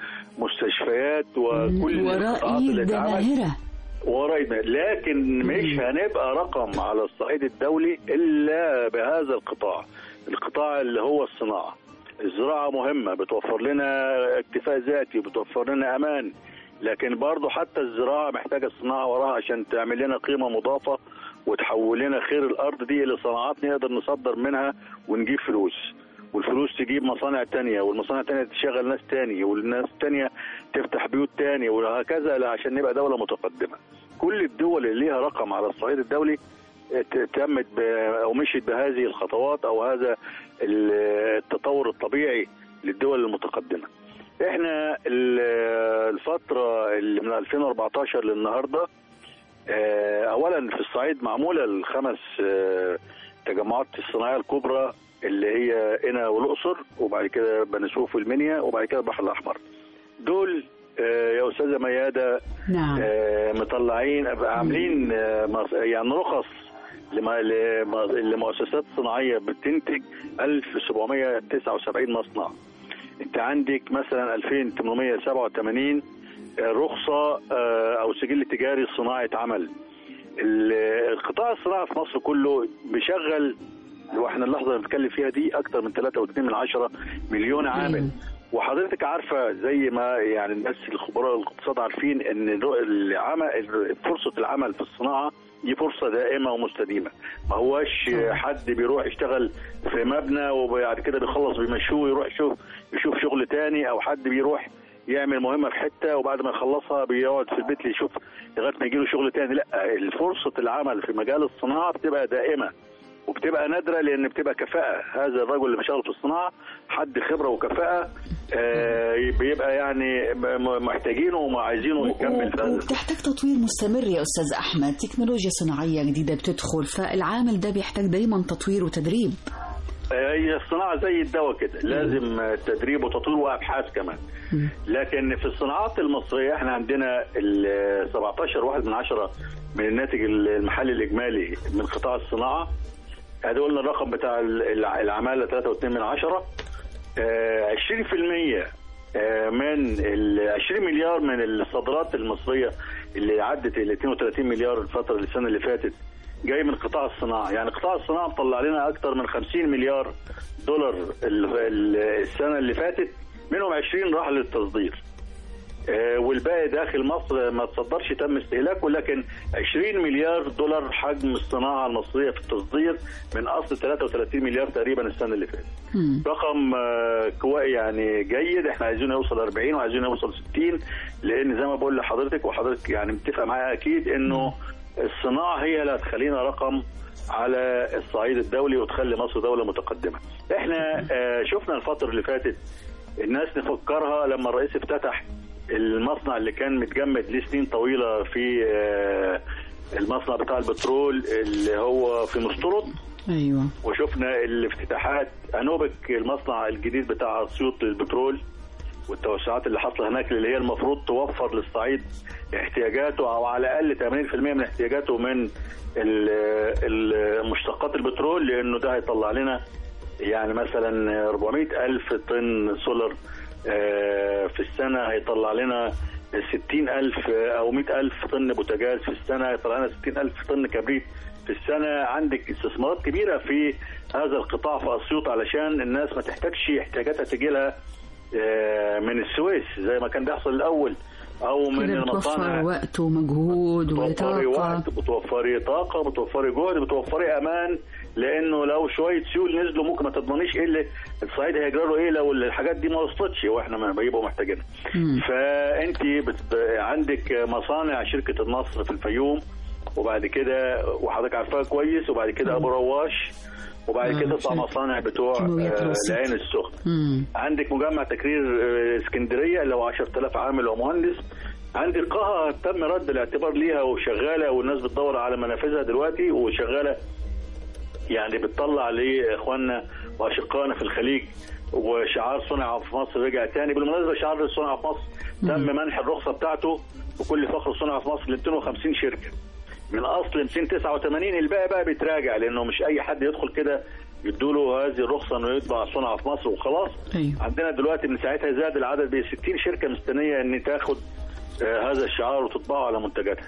ومستشفيات وكل القطاعات ورائي اللي اتعمل الجماهرة وراينا لكن مش هنبقى رقم على الصعيد الدولي الا بهذا القطاع القطاع اللي هو الصناعه الزراعه مهمه بتوفر لنا اكتفاء ذاتي بتوفر لنا امان لكن برضه حتى الزراعه محتاجه الصناعه وراها عشان تعمل لنا قيمه مضافه وتحول لنا خير الارض دي الى صناعات نقدر نصدر منها ونجيب فلوس والفلوس تجيب مصانع تانية والمصانع التانية تشغل ناس تاني والناس التانية تفتح بيوت تاني وهكذا عشان نبقى دولة متقدمة كل الدول اللي ليها رقم على الصعيد الدولي ت- تمت ب- او مشيت بهذه الخطوات او هذا ال- التطور الطبيعي للدول المتقدمه. احنا ال- الفتره اللي من 2014 للنهارده آه، اولا في الصعيد معموله الخمس آه، تجمعات الصناعيه الكبرى اللي هي قنا والاقصر وبعد كده بني سويف والمنيا وبعد كده البحر الاحمر دول آه، يا استاذه مياده نعم آه، مطلعين عاملين آه، مص- يعني رخص لما- لم- لمؤسسات صناعيه بتنتج 1779 مصنع انت عندك مثلا 2887 آه، رخصه آه، او سجل تجاري صناعه عمل ال- القطاع الصناعي في مصر كله بيشغل واحنا اللحظه اللي بنتكلم فيها دي اكثر من 3.2 من عشرة مليون عامل وحضرتك عارفه زي ما يعني الناس الخبراء الاقتصاد عارفين ان الر- العمل فرصه العمل في الصناعه دي فرصه دائمه ومستديمه ما هواش حد بيروح يشتغل في مبنى وبعد كده بيخلص بيمشوه يروح يشوف يشوف شغل تاني او حد بيروح يعمل مهمه في حته وبعد ما يخلصها بيقعد في البيت يشوف لغايه ما يجيله شغل تاني لا فرصه العمل في مجال الصناعه بتبقى دائمه وبتبقى نادره لان بتبقى كفاءه هذا الرجل اللي بيشتغل في الصناعه حد خبره وكفاءه آه بيبقى يعني م- م- محتاجينه وعايزينه يكمل في هذا وبتحتاج تطوير مستمر يا استاذ احمد تكنولوجيا صناعيه جديده بتدخل فالعامل ده بيحتاج دايما تطوير وتدريب هي الصناعه زي الدواء كده لازم آه، تدريب وتطوير وابحاث كمان لكن في الصناعات المصريه احنا عندنا ال 17 واحد من عشرة من الناتج المحلي الاجمالي من قطاع الصناعه ادي قلنا الرقم بتاع الع- العماله 3.2 من عشرة آه، 20% آه، من ال 20 مليار من الصادرات المصريه اللي عدت ال 32 مليار الفتره السنه اللي فاتت جاي من قطاع الصناعه يعني قطاع الصناعه مطلع لنا اكثر من 50 مليار دولار ال- ال- السنه اللي فاتت منهم 20 راح للتصدير آه، والباقي داخل مصر ما تصدرش تم استهلاكه لكن 20 مليار دولار حجم الصناعه المصريه في التصدير من اصل 33 مليار تقريبا السنه اللي فاتت رقم آه، كويس يعني جيد احنا عايزين نوصل 40 وعايزين نوصل 60 لان زي ما بقول لحضرتك وحضرتك يعني متفق معايا اكيد انه الصناعه هي اللي هتخلينا رقم على الصعيد الدولي وتخلي مصر دوله متقدمه. احنا آه، شفنا الفتره اللي فاتت الناس نفكرها لما الرئيس افتتح المصنع اللي كان متجمد لسنين طويله في آه، المصنع بتاع البترول اللي هو في مسترد ايوه وشفنا الافتتاحات انوبك المصنع الجديد بتاع اسيوط للبترول والتوسعات اللي حاصله هناك اللي هي المفروض توفر للصعيد احتياجاته او على الاقل 80% من احتياجاته من ال- ال- مشتقات البترول لانه ده هيطلع لنا يعني مثلا 400 الف طن سولر آه، في السنه هيطلع لنا 60 ألف أو 100 ألف طن بوتاجاز في السنة هيطلع لنا 60 ألف طن كبريت في السنة عندك استثمارات كبيرة في هذا القطاع في أسيوط علشان الناس ما تحتاجش احتياجاتها تجي لها آه، من السويس زي ما كان بيحصل الأول أو من كده بتوفر المصانع وقت ومجهود بتوفري وطاقه وقت بتوفري طاقه بتوفري جهد بتوفري امان لانه لو شويه سيول نزلوا ممكن ما تضمنيش ايه اللي الصعيد هيجرى له ايه لو الحاجات دي ما وصلتش واحنا ما بيبقوا محتاجينها فانت بت... عندك مصانع شركه النصر في الفيوم وبعد كده وحضرتك عارفاها كويس وبعد كده ابو رواش وبعد آه، كده تطلع شركة مصانع بتوع كيماويات آه، الوسط. العين السخنه مم. عندك مجمع تكرير آه، اسكندريه اللي هو 10000 عامل ومهندس عندك قها تم رد الاعتبار ليها وشغاله والناس بتدور على منافذها دلوقتي وشغاله يعني بتطلع لاخواننا واشقائنا في الخليج وشعار صنع في مصر رجع تاني بالمناسبه شعار صنع في مصر تم منح الرخصه بتاعته بكل فخر صنع في مصر ل 250 شركه من اصل 289 الباقي بقى بيتراجع لانه مش اي حد يدخل كده يدوله هذه الرخصه انه يطبع صنع في مصر وخلاص أيوة. عندنا دلوقتي من ساعتها زاد العدد ب 60 شركه مستنيه ان تاخد آه، هذا الشعار وتطبعه على منتجاتها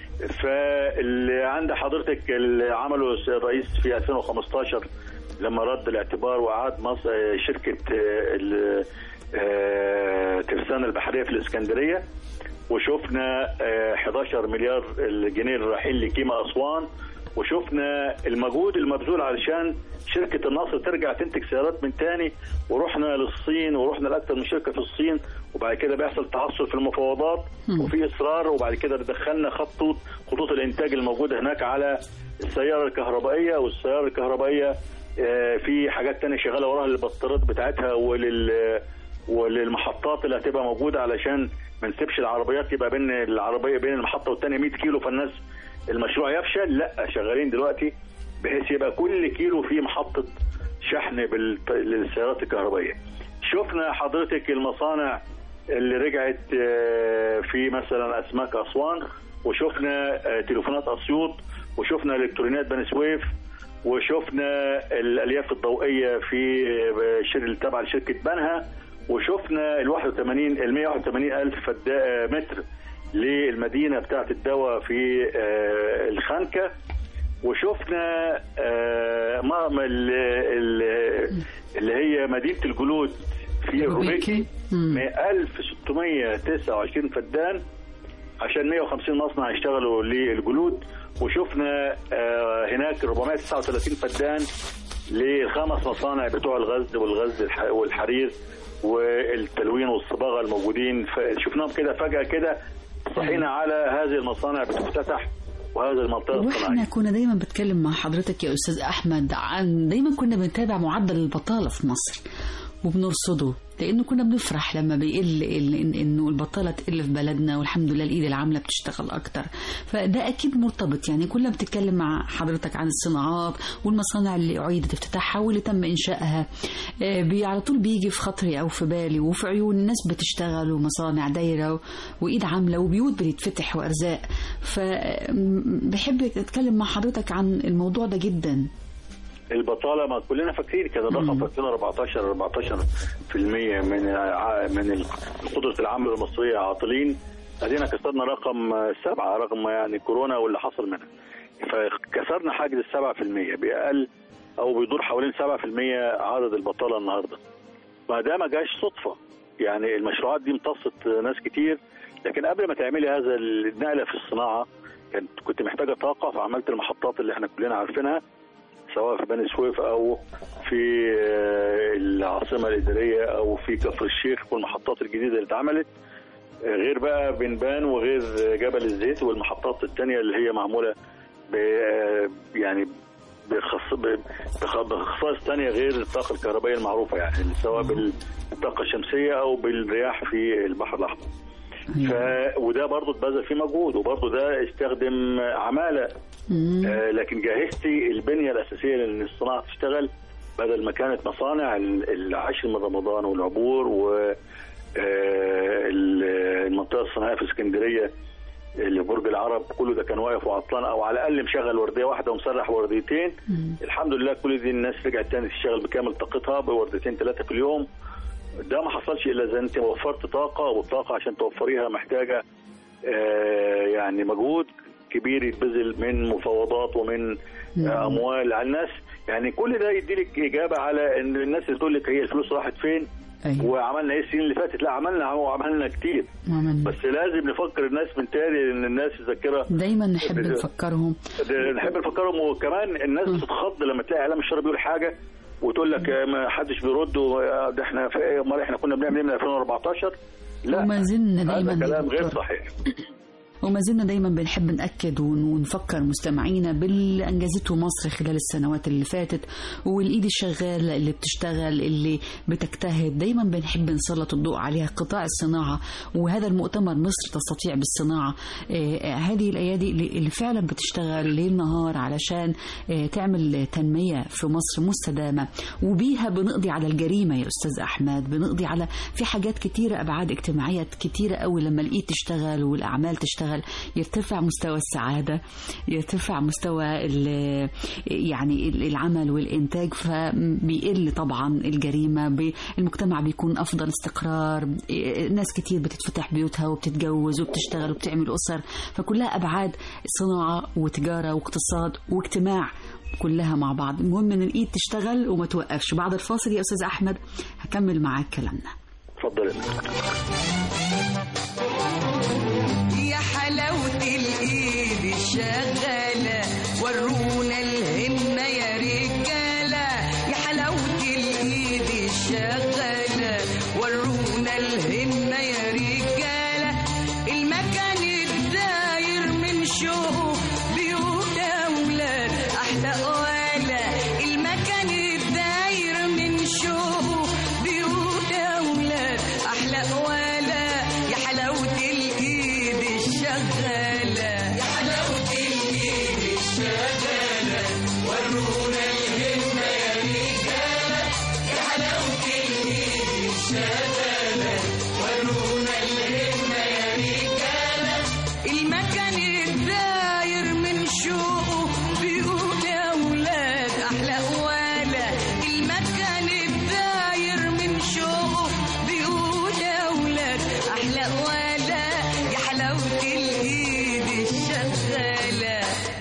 فاللي عند حضرتك اللي عمله الرئيس في 2015 لما رد الاعتبار واعاد مصر آه، شركه آه، ال- آه، ترسانة البحريه في الاسكندريه وشفنا آه، 11 مليار الجنيه اللي رايحين لكيما اسوان وشفنا المجهود المبذول علشان شركه النصر ترجع تنتج سيارات من تاني ورحنا للصين ورحنا لاكثر من شركه في الصين وبعد كده بيحصل تعثر في المفاوضات وفي اصرار وبعد كده دخلنا خطوط خطوط الانتاج الموجوده هناك على السياره الكهربائيه والسياره الكهربائيه آه، في حاجات تانية شغاله وراها للبطاريات بتاعتها ولل وللمحطات اللي هتبقى موجوده علشان ما نسيبش العربيات يبقى بين العربيه بين المحطه والثانيه 100 كيلو فالناس المشروع يفشل لا شغالين دلوقتي بحيث يبقى كل كيلو فيه محطه شحن بالت- للسيارات الكهربائيه. شفنا حضرتك المصانع اللي رجعت آه، في مثلا اسماك اسوان وشفنا آه، تليفونات اسيوط وشفنا الكترونيات بني سويف وشفنا الالياف الضوئيه في آه، شر تبع لشركه بنها وشفنا ال 81 ال 181 الف فدا- متر للمدينه بتاعه الدواء في آه، الخنكه وشفنا آه، ما ما ال- ال- اللي هي مدينه الجلود في الروبيكي. الروبيكي مم. 1629 فدان عشان 150 مصنع يشتغلوا للجلود وشفنا آه، هناك 439 فدان لخمس مصانع بتوع الغزل والغزل الح- والحرير والتلوين والصباغه الموجودين ف- شفناهم كده فجاه كده صحينا على هذه المصانع بتفتتح وهذه المنطقه واحنا الصناعيه كنا دايما بتكلم مع حضرتك يا استاذ احمد عن دايما كنا بنتابع معدل البطاله في مصر وبنرصده لانه كنا بنفرح لما بيقل ال- إن- انه البطاله تقل في بلدنا والحمد لله الايد العامله بتشتغل اكتر فده اكيد مرتبط يعني كلنا بتتكلم مع حضرتك عن الصناعات والمصانع اللي اعيدت افتتاحها واللي تم انشائها آه، بي على طول بيجي في خاطري او في بالي وفي عيون الناس بتشتغل ومصانع دايره و- وايد عامله وبيوت بتتفتح وارزاق فبحب اتكلم مع حضرتك عن الموضوع ده جدا البطاله ما كلنا فاكرين كان الرقم في 2014 14% من ع- من القدره العامله المصريه عاطلين ادينا كسرنا رقم سبعه رغم يعني كورونا واللي حصل منها فكسرنا حاجز السبعة في المية بأقل أو بيدور حوالين سبعة في المية عدد البطالة النهاردة ما ده ما جاش صدفة يعني المشروعات دي امتصت ناس كتير لكن قبل ما تعملي هذا النقلة في الصناعة كنت كنت محتاجة طاقة فعملت المحطات اللي احنا كلنا عارفينها سواء في بني سويف او في آه، العاصمه الاداريه او في كفر الشيخ والمحطات الجديده اللي اتعملت آه، غير بقى بنبان وغير جبل الزيت والمحطات الثانيه اللي هي معموله ب آه، يعني بخص ب- بخ- بخصائص ثانيه غير الطاقه الكهربائيه المعروفه يعني سواء بالطاقه الشمسيه او بالرياح في البحر الاحمر. ف... وده برضه اتبذل فيه مجهود وبرضه ده استخدم عماله مم. آه، لكن جهزتي البنيه الاساسيه لان الصناعه تشتغل بدل ما كانت مصانع ال- العاشر من رمضان والعبور و آه، ال- المنطقه الصناعيه في اسكندريه اللي برج العرب كله ده كان واقف وعطلان او على الاقل مشغل ورديه واحده ومسرح ورديتين الحمد لله كل دي الناس رجعت تاني تشتغل بكامل طاقتها بوردتين ثلاثه في اليوم ده ما حصلش الا اذا انت وفرت طاقه والطاقه عشان توفريها محتاجه آه، يعني مجهود كبير يتبذل من مفاوضات ومن آه، اموال على الناس يعني كل ده يديلك اجابه على ان الناس اللي تقول لك هي الفلوس راحت فين أيوة. وعملنا ايه السنين اللي فاتت لا عملنا وعملنا كتير وعملنا. بس لازم نفكر الناس من تاني ان الناس الذاكره دايما نحب بت- نفكرهم نحب نفكرهم وكمان الناس بتتخض لما تلاقي اعلام الشر بيقول حاجه وتقول لك آه، ما حدش بيرد و- آه، ده احنا في إيه؟ امال احنا كنا بنعمل ايه من 2014 لا وما زلنا دايما هذا كلام يا غير دكتور. صحيح وما زلنا دايما بنحب نأكد ون- ونفكر مستمعينا باللي أنجزته مصر خلال السنوات اللي فاتت والإيد الشغالة اللي بتشتغل اللي بتجتهد دايما بنحب نسلط الضوء عليها قطاع الصناعة وهذا المؤتمر مصر تستطيع بالصناعة آه، آه، هذه الأيادي اللي اللي فعلا بتشتغل ليل نهار علشان آه، تعمل تنمية في مصر مستدامة وبيها بنقضي على الجريمة يا أستاذ أحمد بنقضي على في حاجات كتيرة أبعاد اجتماعية كتيرة قوي لما الإيد تشتغل والأعمال تشتغل يرتفع مستوى السعادة يرتفع مستوى ال- يعني ال- العمل والإنتاج فبيقل طبعا الجريمة بي- المجتمع بيكون أفضل استقرار إيه، ناس كتير بتتفتح بيوتها وبتتجوز وبتشتغل وبتعمل أسر فكلها أبعاد صناعة وتجارة واقتصاد واجتماع كلها مع بعض المهم ان الايد تشتغل وما توقفش بعد الفاصل يا استاذ احمد هكمل معاك كلامنا اتفضل يا حلاوة الإيد الشغالة ورونا الهمة يا رجالة يا حلاوة الإيد الشغالة ورونا الهمة يا رجالة المكان الداير من شوق بيوت أولاد أحلى ولا المكان الداير من شوق بيوت أولاد شغالة المكان الداير من شوقه بيقول يا ولاد أحلى ولا يا حلاوة الإيد الشغالة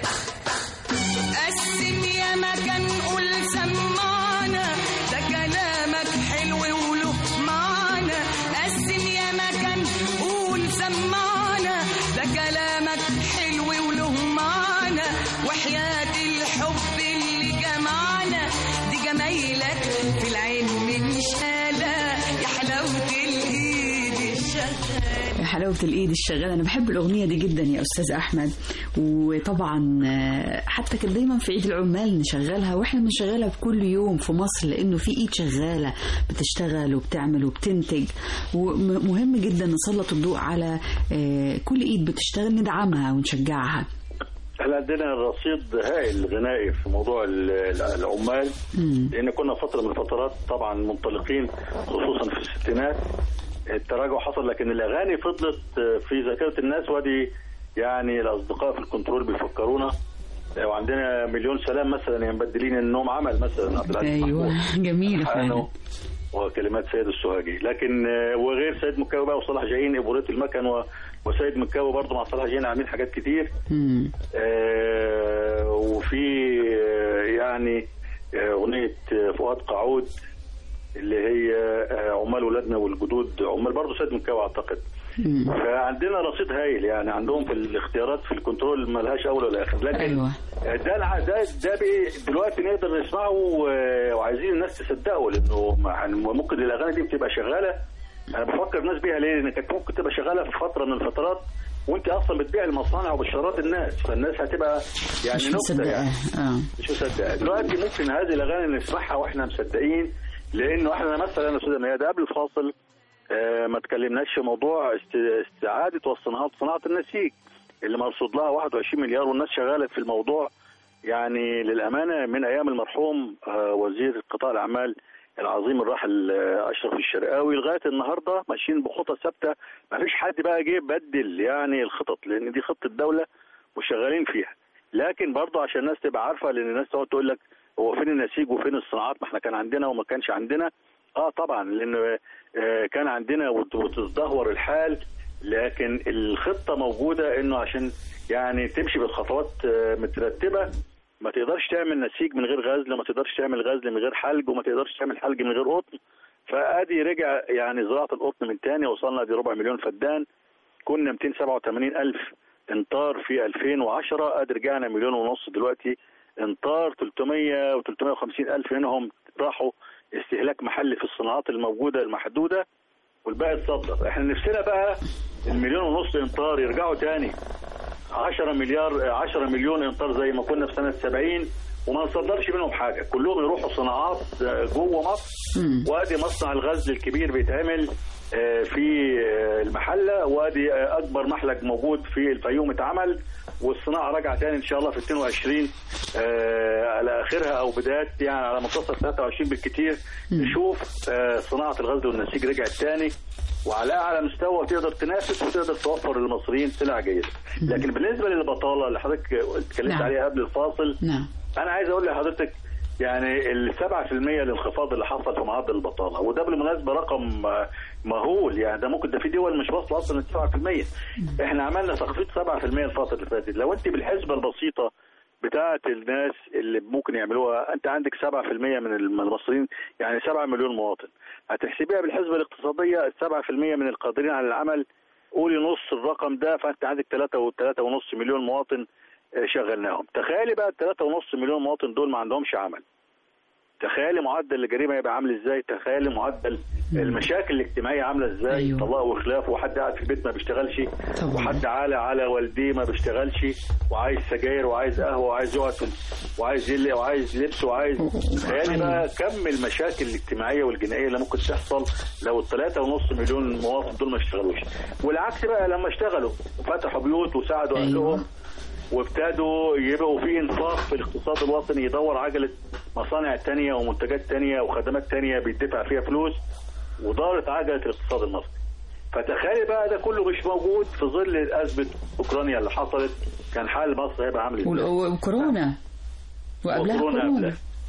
قسم يا مكان قول سمعنا ده كلامك حلو وله معنى قسم يا مكان قول سمعنا ده كلامك حلو وله معنى وحياة الحب اللي جمعنا دي جمايلك في العين من شالة يا حلاوة الإيد الشغالة يا حلاوة الإيد الشغالة أنا بحب الأغنية دي جدا يا أستاذ أحمد وطبعا آه، حتى كان دايما في عيد العمال نشغلها وإحنا بنشغلها في كل يوم في مصر لأنه في إيد شغالة بتشتغل وبتعمل وبتنتج ومهم جدا نسلط الضوء على آه، كل إيد بتشتغل ندعمها ونشجعها احنا عندنا رصيد هائل غنائي في موضوع ال- ال- العمال مم. لان كنا فتره من الفترات طبعا منطلقين خصوصا في الستينات التراجع حصل لكن الاغاني فضلت في ذاكره الناس وادي يعني الاصدقاء في الكنترول بيفكرونا وعندنا مليون سلام مثلا يعني مبدلين النوم عمل مثلا عبد العزيز أيوة محمود. جميلة فعلا حانو وكلمات سيد السوهاجي لكن آه، وغير سيد مكاوي بقى وصلاح جايين ابوريت المكن و- وسيد مكاوي برضه مع صلاح جايين عاملين حاجات كتير مم. آه، وفي آه، يعني آه، أغنية آه، فؤاد قعود اللي هي آه، عمال ولادنا والجدود عمال برضه سيد مكاوي أعتقد مم. فعندنا رصيد هايل يعني عندهم في الاختيارات في الكنترول ملهاش أول ولا آخر لكن أيوة ده الع- ده ده بي- دلوقتي نقدر نسمعه و- وعايزين الناس تصدقه لانه ما- يعني ممكن الاغاني دي بتبقى شغاله انا بفكر الناس بيها ليه؟ لان كانت ممكن تبقى شغاله في فتره من الفترات وانت اصلا بتبيع المصانع وبشارات الناس فالناس هتبقى يعني مش نكته مصدقة يعني آه. مش مصدقه دلوقتي ممكن هذه الاغاني نسمعها واحنا مصدقين لانه احنا مثلا يا استاذ ميادة قبل الفاصل آه، ما تكلمناش في موضوع است- استعاده والصناعه صناعه النسيج اللي مرصود لها 21 مليار والناس شغاله في الموضوع يعني للامانه من ايام المرحوم آه، وزير قطاع الاعمال العظيم الراحل آه، اشرف الشرقاوي لغايه النهارده ماشيين بخطى ثابته ما فيش حد بقى جه بدل يعني الخطط لان دي خطه دوله وشغالين فيها لكن برضه عشان الناس تبقى عارفه لان الناس تقعد تقول لك هو فين النسيج وفين الصناعات ما احنا كان عندنا وما كانش عندنا اه طبعا لان آه، كان عندنا وت- وتتدهور الحال لكن الخطه موجوده انه عشان يعني تمشي بالخطوات آه، مترتبه ما تقدرش تعمل نسيج من غير غزل وما تقدرش تعمل غزل من غير حلج وما تقدرش تعمل حلج من غير قطن فادي رجع يعني زراعه القطن من تاني وصلنا دي ربع مليون فدان كنا 287 الف امتار في 2010 ادي رجعنا مليون ونص دلوقتي امتار 300 و 350 الف منهم راحوا استهلاك محلي في الصناعات الموجوده المحدوده والباقي اتصدر احنا نفسنا بقى المليون ونص امتار يرجعوا تاني 10 مليار 10 مليون امتار زي ما كنا في سنه 70 وما نصدرش منهم حاجه كلهم يروحوا صناعات آه، جوه مصر مم. وادي مصنع الغزل الكبير بيتعمل آه، في آه، المحله وادي آه، اكبر محلج موجود في الفيوم اتعمل والصناعه راجعه تاني ان شاء الله في 22 آه، على اخرها او بدايه يعني على منتصف 23 بالكثير نشوف آه، صناعه الغزل والنسيج رجعت تاني وعلى اعلى مستوى تقدر تنافس وتقدر توفر للمصريين سلع جيده لكن بالنسبه للبطاله اللي حضرتك اتكلمت نعم. عليها قبل الفاصل نعم انا عايز اقول لحضرتك يعني ال 7% الانخفاض اللي حصل في معدل البطاله وده بالمناسبه رقم آه، مهول يعني ده ممكن ده في دول مش واصله اصلا ل 7% احنا عملنا تخفيض 7% الفتره اللي فاتت لو انت بالحسبه البسيطه بتاعه الناس اللي ممكن يعملوها انت عندك 7% من المصريين يعني 7 مليون مواطن هتحسبيها بالحسبه الاقتصاديه 7% من القادرين على العمل قولي نص الرقم ده فانت عندك 3 و3 ونص مليون مواطن آه، شغلناهم تخيلي بقى الثلاثة ونص مليون مواطن دول ما عندهمش عمل تخيلي معدل الجريمه يبقى عامل ازاي تخيلي معدل المشاكل الاجتماعيه عامله ازاي أيوه. طلاق وخلاف وحد قاعد في البيت ما بيشتغلش طبعا. وحد عالى على والديه ما بيشتغلش وعايز سجاير وعايز قهوه وعايز يقعد في- وعايز يلي وعايز لبس وعايز تخيلي بقى كم المشاكل الاجتماعيه والجنائيه اللي ممكن تحصل لو الثلاثة ونص مليون مواطن دول ما اشتغلوش والعكس بقى لما اشتغلوا وفتحوا بيوت وساعدوا أيوه. اهلهم وابتدوا يبقوا في انفاق في الاقتصاد الوطني يدور عجله مصانع تانية ومنتجات تانية وخدمات تانية بيدفع فيها فلوس ودارت عجله الاقتصاد المصري. فتخيل بقى ده كله مش موجود في ظل ازمه اوكرانيا اللي حصلت كان حال مصر هيبقى عامل وال- ازاي؟ وكورونا وقبلها وكورونا كورونا قبلها.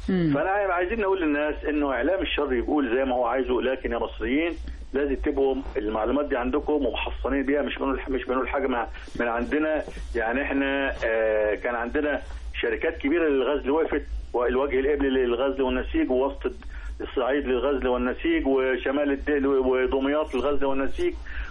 مم. فانا عايزين نقول للناس انه اعلام الشر يقول زي ما هو عايزه لكن يا مصريين لازم تبقوا المعلومات دي عندكم ومحصنين بيها مش بنقول مش بنقول حاجه مع- من عندنا يعني احنا آه، كان عندنا شركات كبيره للغزل وقفت والوجه القبلي للغزل والنسيج ووسط الصعيد للغزل والنسيج وشمال الدل ودمياط للغزل والنسيج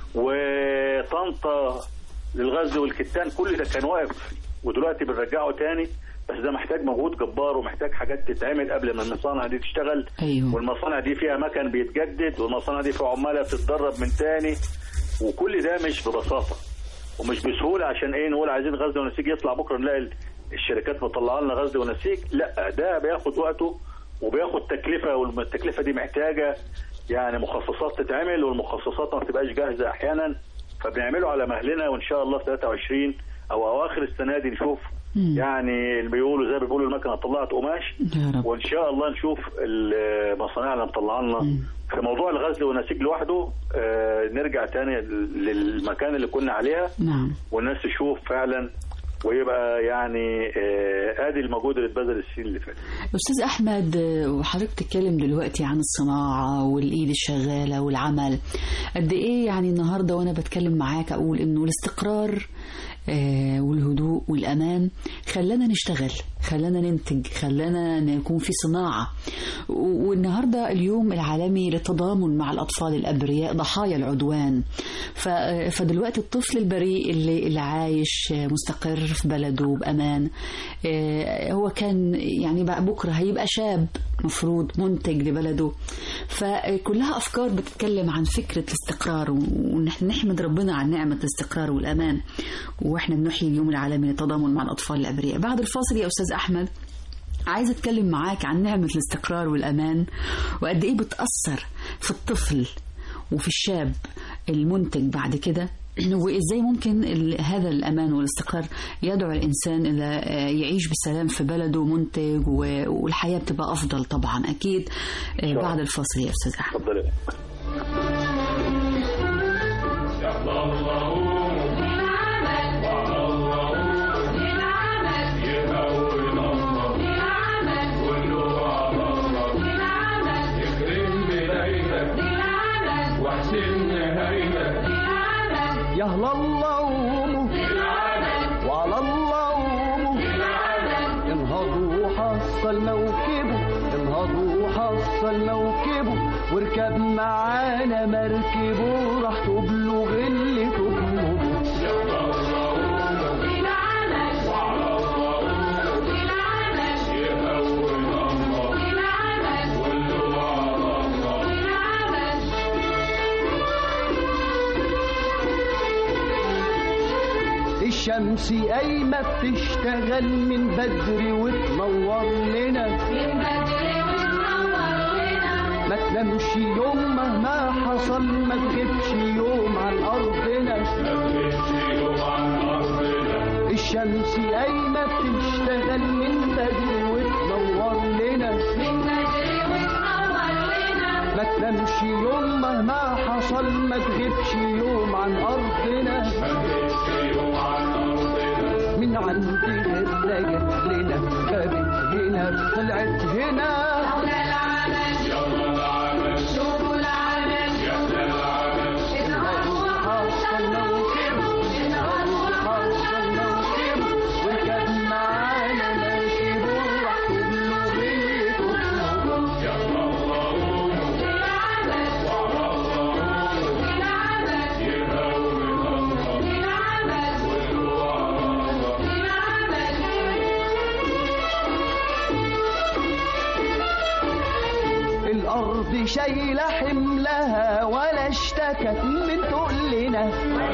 وطنطا للغزل والكتان كل ده كان واقف ودلوقتي بنرجعه تاني بس ده محتاج مجهود جبار ومحتاج حاجات تتعمل قبل ما المصانع دي تشتغل أيوه. والمصانع دي فيها مكن بيتجدد والمصانع دي فيها عماله بتتدرب من تاني وكل ده مش ببساطه ومش بسهوله عشان ايه نقول عايزين غزل ونسيج يطلع بكره نلاقي ال- الشركات مطلعه لنا غزل ونسيج لا ده بياخد وقته وبياخد تكلفه والتكلفه دي محتاجه يعني مخصصات تتعمل والمخصصات ما بتبقاش جاهزه احيانا فبنعمله على مهلنا وان شاء الله في 23 او اواخر السنه دي نشوف مم. يعني اللي بيقولوا زي ما بيقولوا المكنه طلعت قماش يا رب وان شاء الله نشوف المصانع اللي مطلعه لنا مم. في موضوع الغزل والنسيج لوحده آه، نرجع تاني للمكان اللي كنا عليها نعم والناس تشوف فعلا ويبقى يعني آه، ادي المجهود اللي اتبذل السنين اللي فاتت أستاذ أحمد آه، وحضرتك بتتكلم دلوقتي عن الصناعة والإيد الشغالة والعمل قد إيه يعني النهاردة وأنا بتكلم معاك أقول إنه الاستقرار آه، والهدوء والأمان خلانا نشتغل خلانا ننتج خلانا نكون في صناعة و- والنهاردة اليوم العالمي للتضامن مع الأطفال الأبرياء ضحايا العدوان ف- فدلوقتي الطفل البريء اللي, اللي عايش آه، مستقر في بلده بأمان آه، هو كان يعني بقى بكرة هيبقى شاب مفروض منتج لبلده فكلها أفكار بتتكلم عن فكرة الاستقرار ونحن نحمد ربنا عن نعمة الاستقرار والأمان وإحنا بنحيي اليوم العالمي للتضامن مع الأطفال الأبرياء بعد الفاصل يا أستاذ أحمد عايزة أتكلم معاك عن نعمة الاستقرار والأمان وقد إيه بتأثر في الطفل وفي الشاب المنتج بعد كده وإزاي ممكن ال- هذا الأمان والاستقرار يدعو الإنسان إلى آه، يعيش بسلام في بلده منتج و- والحياة بتبقى أفضل طبعا أكيد آه، الله. بعد الفاصل يا أستاذ أحمد اتفضل يهلا اللوم وعلى اللوم انهضوا حصل موكبه انهضوا حصل موكبه واركب معانا مركبه راح تبلغ اللي تطلبه الشمس قايمة بتشتغل من بدري وتنور لنا ما تنامش يوم مهما حصل ما تغيبش يوم عن أرضنا الشمس قايمة بتشتغل من بدري وتنور لنا ما تنامش يوم مهما حصل ما تغيبش يوم عن أرضنا من عند غيرنا جت لنا غابت هنا طلعت هنا حصل موكب حصل موكب وركب معانا مركب وراح تبلغ اللي تطلبه الأرض شايلة حملها ولا اشتكت من تقلنا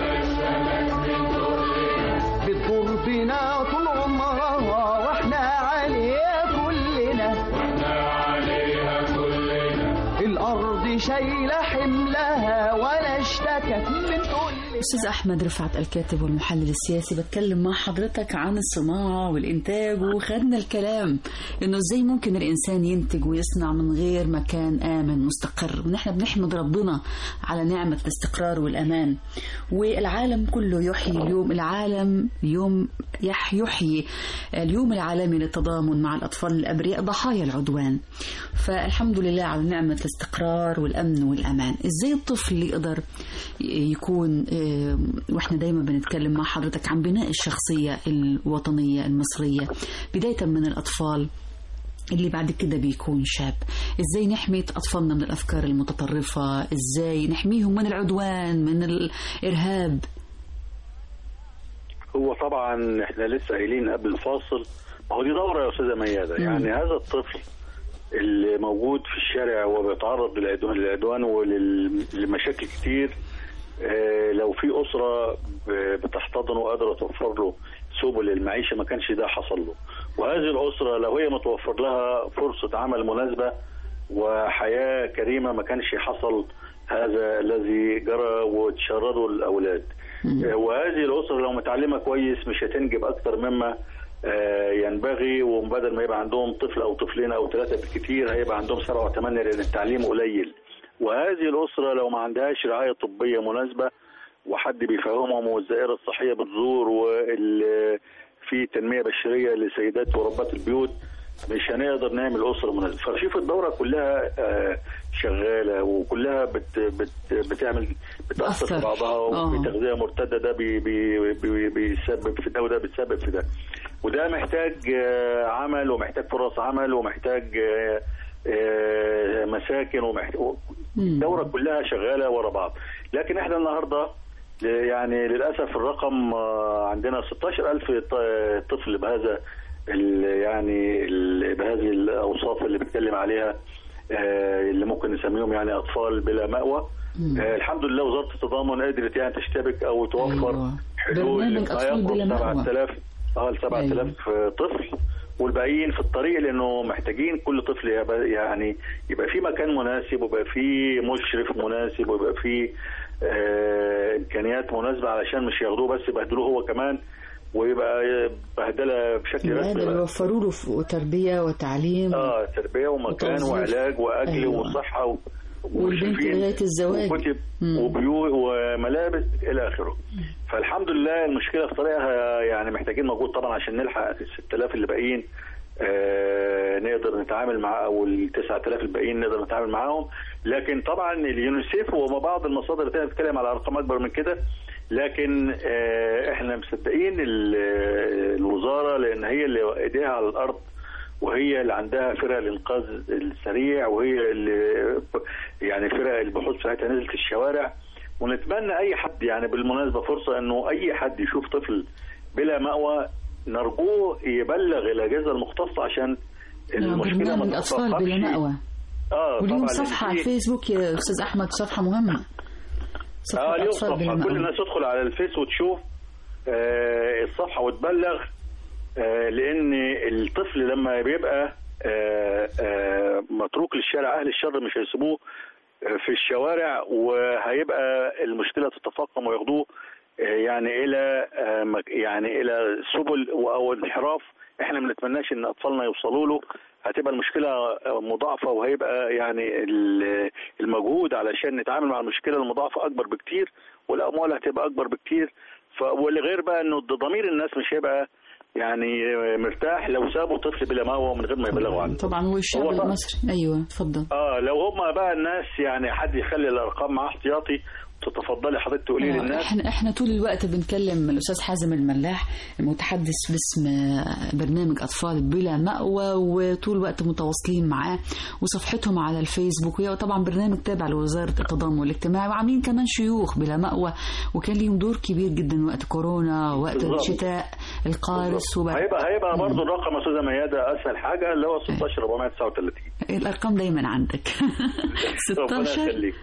بتدور بينا طول عمرها واحنا عليها كلنا الأرض شايلة حملها ولا اشتكت من تقلنا أستاذ أحمد رفعت الكاتب والمحلل السياسي بتكلم مع حضرتك عن الصناعة والإنتاج وخدنا الكلام إنه إزاي ممكن الإنسان ينتج ويصنع من غير مكان آمن مستقر ونحن بنحمد ربنا على نعمة الاستقرار والأمان والعالم كله يحيي اليوم العالم يوم يح يحيي اليوم العالمي للتضامن مع الأطفال الأبرياء ضحايا العدوان فالحمد لله على نعمة الاستقرار والأمن والأمان إزاي الطفل يقدر يكون آه، واحنا دايما بنتكلم مع حضرتك عن بناء الشخصية الوطنية المصرية بداية من الأطفال اللي بعد كده بيكون شاب ازاي نحمي اطفالنا من الافكار المتطرفه ازاي نحميهم من العدوان من الارهاب هو طبعا احنا لسه قايلين قبل الفاصل ما هو دي دوره يا استاذه مياده مم. يعني هذا الطفل اللي موجود في الشارع وبيتعرض للعدوان للعدوان ولمشاكل كتير آه، لو في اسره ب- بتحتضنه وقادره توفر له سبل المعيشه ما كانش ده حصل له وهذه الاسره لو هي متوفر لها فرصه عمل مناسبه وحياه كريمه ما كانش حصل هذا الذي جرى وتشردوا الاولاد آه، وهذه الاسره لو متعلمه كويس مش هتنجب اكتر مما آه، ينبغي وبدل ما يبقى عندهم طفل او طفلين او ثلاثه بالكثير هيبقى عندهم سبعه وثمانيه لان التعليم قليل وهذه الاسره لو ما عندهاش رعايه طبيه مناسبه وحد بيفهمهم والزائره الصحيه بتزور وال في تنميه بشريه لسيدات وربات البيوت مش هنقدر نعمل اسره مناسبه فشوف الدوره كلها آه، شغاله وكلها بت بت بتعمل بتاثر في بتأثر. بعضها آه. وبتغذيه مرتده ده بي بي بي بيسبب في ده وده بيسبب في ده وده محتاج آه، عمل ومحتاج فرص عمل ومحتاج آه، آه، مساكن ومحتاج الدوره كلها شغاله ورا بعض لكن احنا النهارده يعني للاسف الرقم آه، عندنا 16000 ط- طفل بهذا ال- يعني ال- بهذه الاوصاف اللي بتكلم عليها آه، اللي ممكن نسميهم يعني اطفال بلا مأوى آه، الحمد لله وزاره التضامن قدرت يعني تشتبك او توفر أيوة. حلول برنامج ما أطفال يقرب بلا مأوى. 7000 اه ل 7000 طفل والباقيين في الطريق لانه محتاجين كل طفل يبقى يعني يبقى في مكان مناسب ويبقى في مشرف مناسب ويبقى في آه امكانيات مناسبه علشان مش ياخدوه بس يبهدلوه هو كمان ويبقى بهدله بشكل هذا رسمي اللي بقى. وفروا له ف- تربيه وتعليم اه تربيه ومكان وتوظيف. وعلاج واكل أيوة. وصحه و... والبنت ومشرفين لغاية الزواج. وكتب مم. وبيوت وملابس الى اخره فالحمد لله المشكله في طريقها يعني محتاجين مجهود طبعا عشان نلحق ال 6000 اللي باقيين آه نقدر نتعامل مع او ال 9000 الباقيين نقدر نتعامل معاهم لكن طبعا اليونيسيف وما بعض المصادر الثانيه بتتكلم على ارقام اكبر من كده لكن آه احنا مصدقين ال- الوزاره لان هي اللي ايديها على الارض وهي اللي عندها فرق الانقاذ السريع وهي اللي يعني فرق البحوث بتاعتها نزلت الشوارع ونتمنى اي حد يعني بالمناسبه فرصه انه اي حد يشوف طفل بلا مأوى نرجوه يبلغ الاجهزه المختصه عشان المشكله ما برنامج اطفال بلا تتفاقمش. مأوى اه واليوم طبعاً صفحه على في- الفيسبوك يا استاذ احمد صفحه مهمه اه اليوم أطفال بلا صفحه مأوى. كل الناس تدخل على الفيس وتشوف آه الصفحه وتبلغ آه لان الطفل لما بيبقى آه آه متروك للشارع اهل الشر مش هيسيبوه آه، في الشوارع وهيبقى المشكله تتفاقم وياخدوه آه، يعني الى آه، مك- يعني الى سبل او انحراف احنا ما نتمناش ان اطفالنا يوصلوا له هتبقى المشكله آه، مضاعفه وهيبقى يعني ال- المجهود علشان نتعامل مع المشكله المضاعفه اكبر بكتير والاموال هتبقى اكبر بكتير ف والغير بقى انه ضمير الناس مش هيبقى يعني مرتاح لو سابوا طفل بلا مأوى من غير ما يبلغوا عنه طبعا هو الشعب هو طبعاً. المصري ايوه اتفضل اه لو هم بقى الناس يعني حد يخلي الارقام معاه احتياطي تتفضلي حضرتك تقولي آه، للناس احنا احنا طول الوقت بنكلم الاستاذ حازم الملاح المتحدث باسم آه، برنامج اطفال بلا مأوى وطول الوقت متواصلين معاه وصفحتهم على الفيسبوك وهي طبعا برنامج تابع لوزاره التضامن الاجتماعي وعاملين كمان شيوخ بلا مأوى وكان ليهم دور كبير جدا وقت كورونا وقت بالظبط. الشتاء القارس وبعد هيبقى هيبقى برضه الرقم يا استاذه مياده اسهل حاجه اللي هو 16439 الارقام دايما عندك ربنا 16 يخليك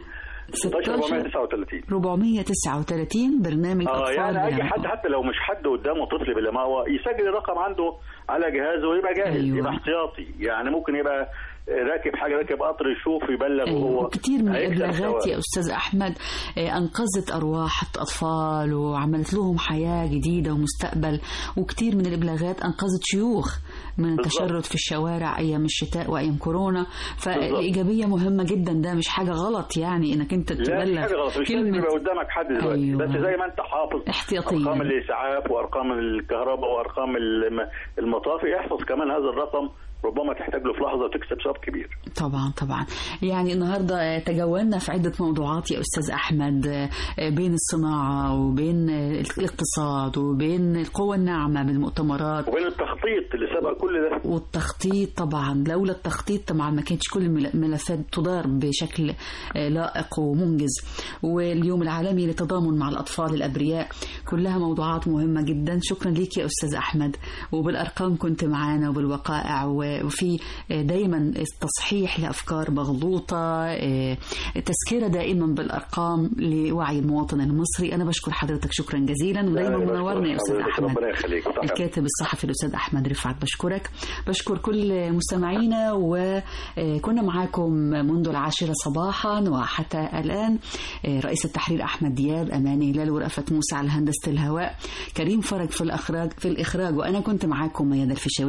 16 439 439 برنامج اه أطفال يعني اي بلا حد مأوى. حتى لو مش حد قدامه طفل بلا مأوى يسجل الرقم عنده على جهازه ويبقى جاهز أيوة. يبقى احتياطي يعني ممكن يبقى راكب حاجه راكب قطر يشوف يبلغ أيوة. وهو وكتير من هيكسب الإبلاغات ثواب. يا أستاذ أحمد آه، أنقذت أرواح أطفال وعملت لهم حياة جديدة ومستقبل وكتير من الإبلاغات أنقذت شيوخ من بالظبط. التشرد في الشوارع أيام الشتاء وأيام كورونا بالظبط. فالإيجابية مهمة جدا ده مش حاجة غلط يعني إنك أنت لا مش تبلغ حاجه غلط مش لازم كلمة يبقى قدامك حد دلوقتي أيوة. بس زي ما انت حافظ احتياطيا. ارقام الاسعاف وارقام الكهرباء وارقام الم- المطافي احفظ كمان هذا الرقم ربما تحتاج له في لحظه وتكسب ثواب كبير طبعا طبعا يعني النهارده آه، تجولنا في عده موضوعات يا استاذ احمد آه، آه، بين الصناعه وبين آه، الاقتصاد وبين القوى الناعمه بالمؤتمرات وبين التخطيط اللي سبق كل ده والتخطيط طبعا لولا التخطيط طبعا ما كانتش كل المل- الملفات تدار بشكل آه، لائق ومنجز واليوم العالمي للتضامن مع الاطفال الابرياء كلها موضوعات مهمه جدا شكرا ليك يا استاذ احمد وبالارقام كنت معانا وبالوقائع و- وفي آه، دايما تصحيح لافكار مغلوطه آه، تذكره دائما بالارقام لوعي المواطن المصري انا بشكر حضرتك شكرا جزيلا ودايما أنا بشكر منورنا يا استاذ حضرتك، احمد ربنا يخليك وتحياتي. الكاتب الصحفي الاستاذ احمد رفعت بشكرك بشكر كل مستمعينا وكنا معاكم منذ العاشره صباحا وحتى الان رئيس التحرير احمد دياب اماني هلال ورأفت موسى على هندسه الهواء كريم فرج في الاخراج في الاخراج وانا كنت معاكم ميادة الفيشاوي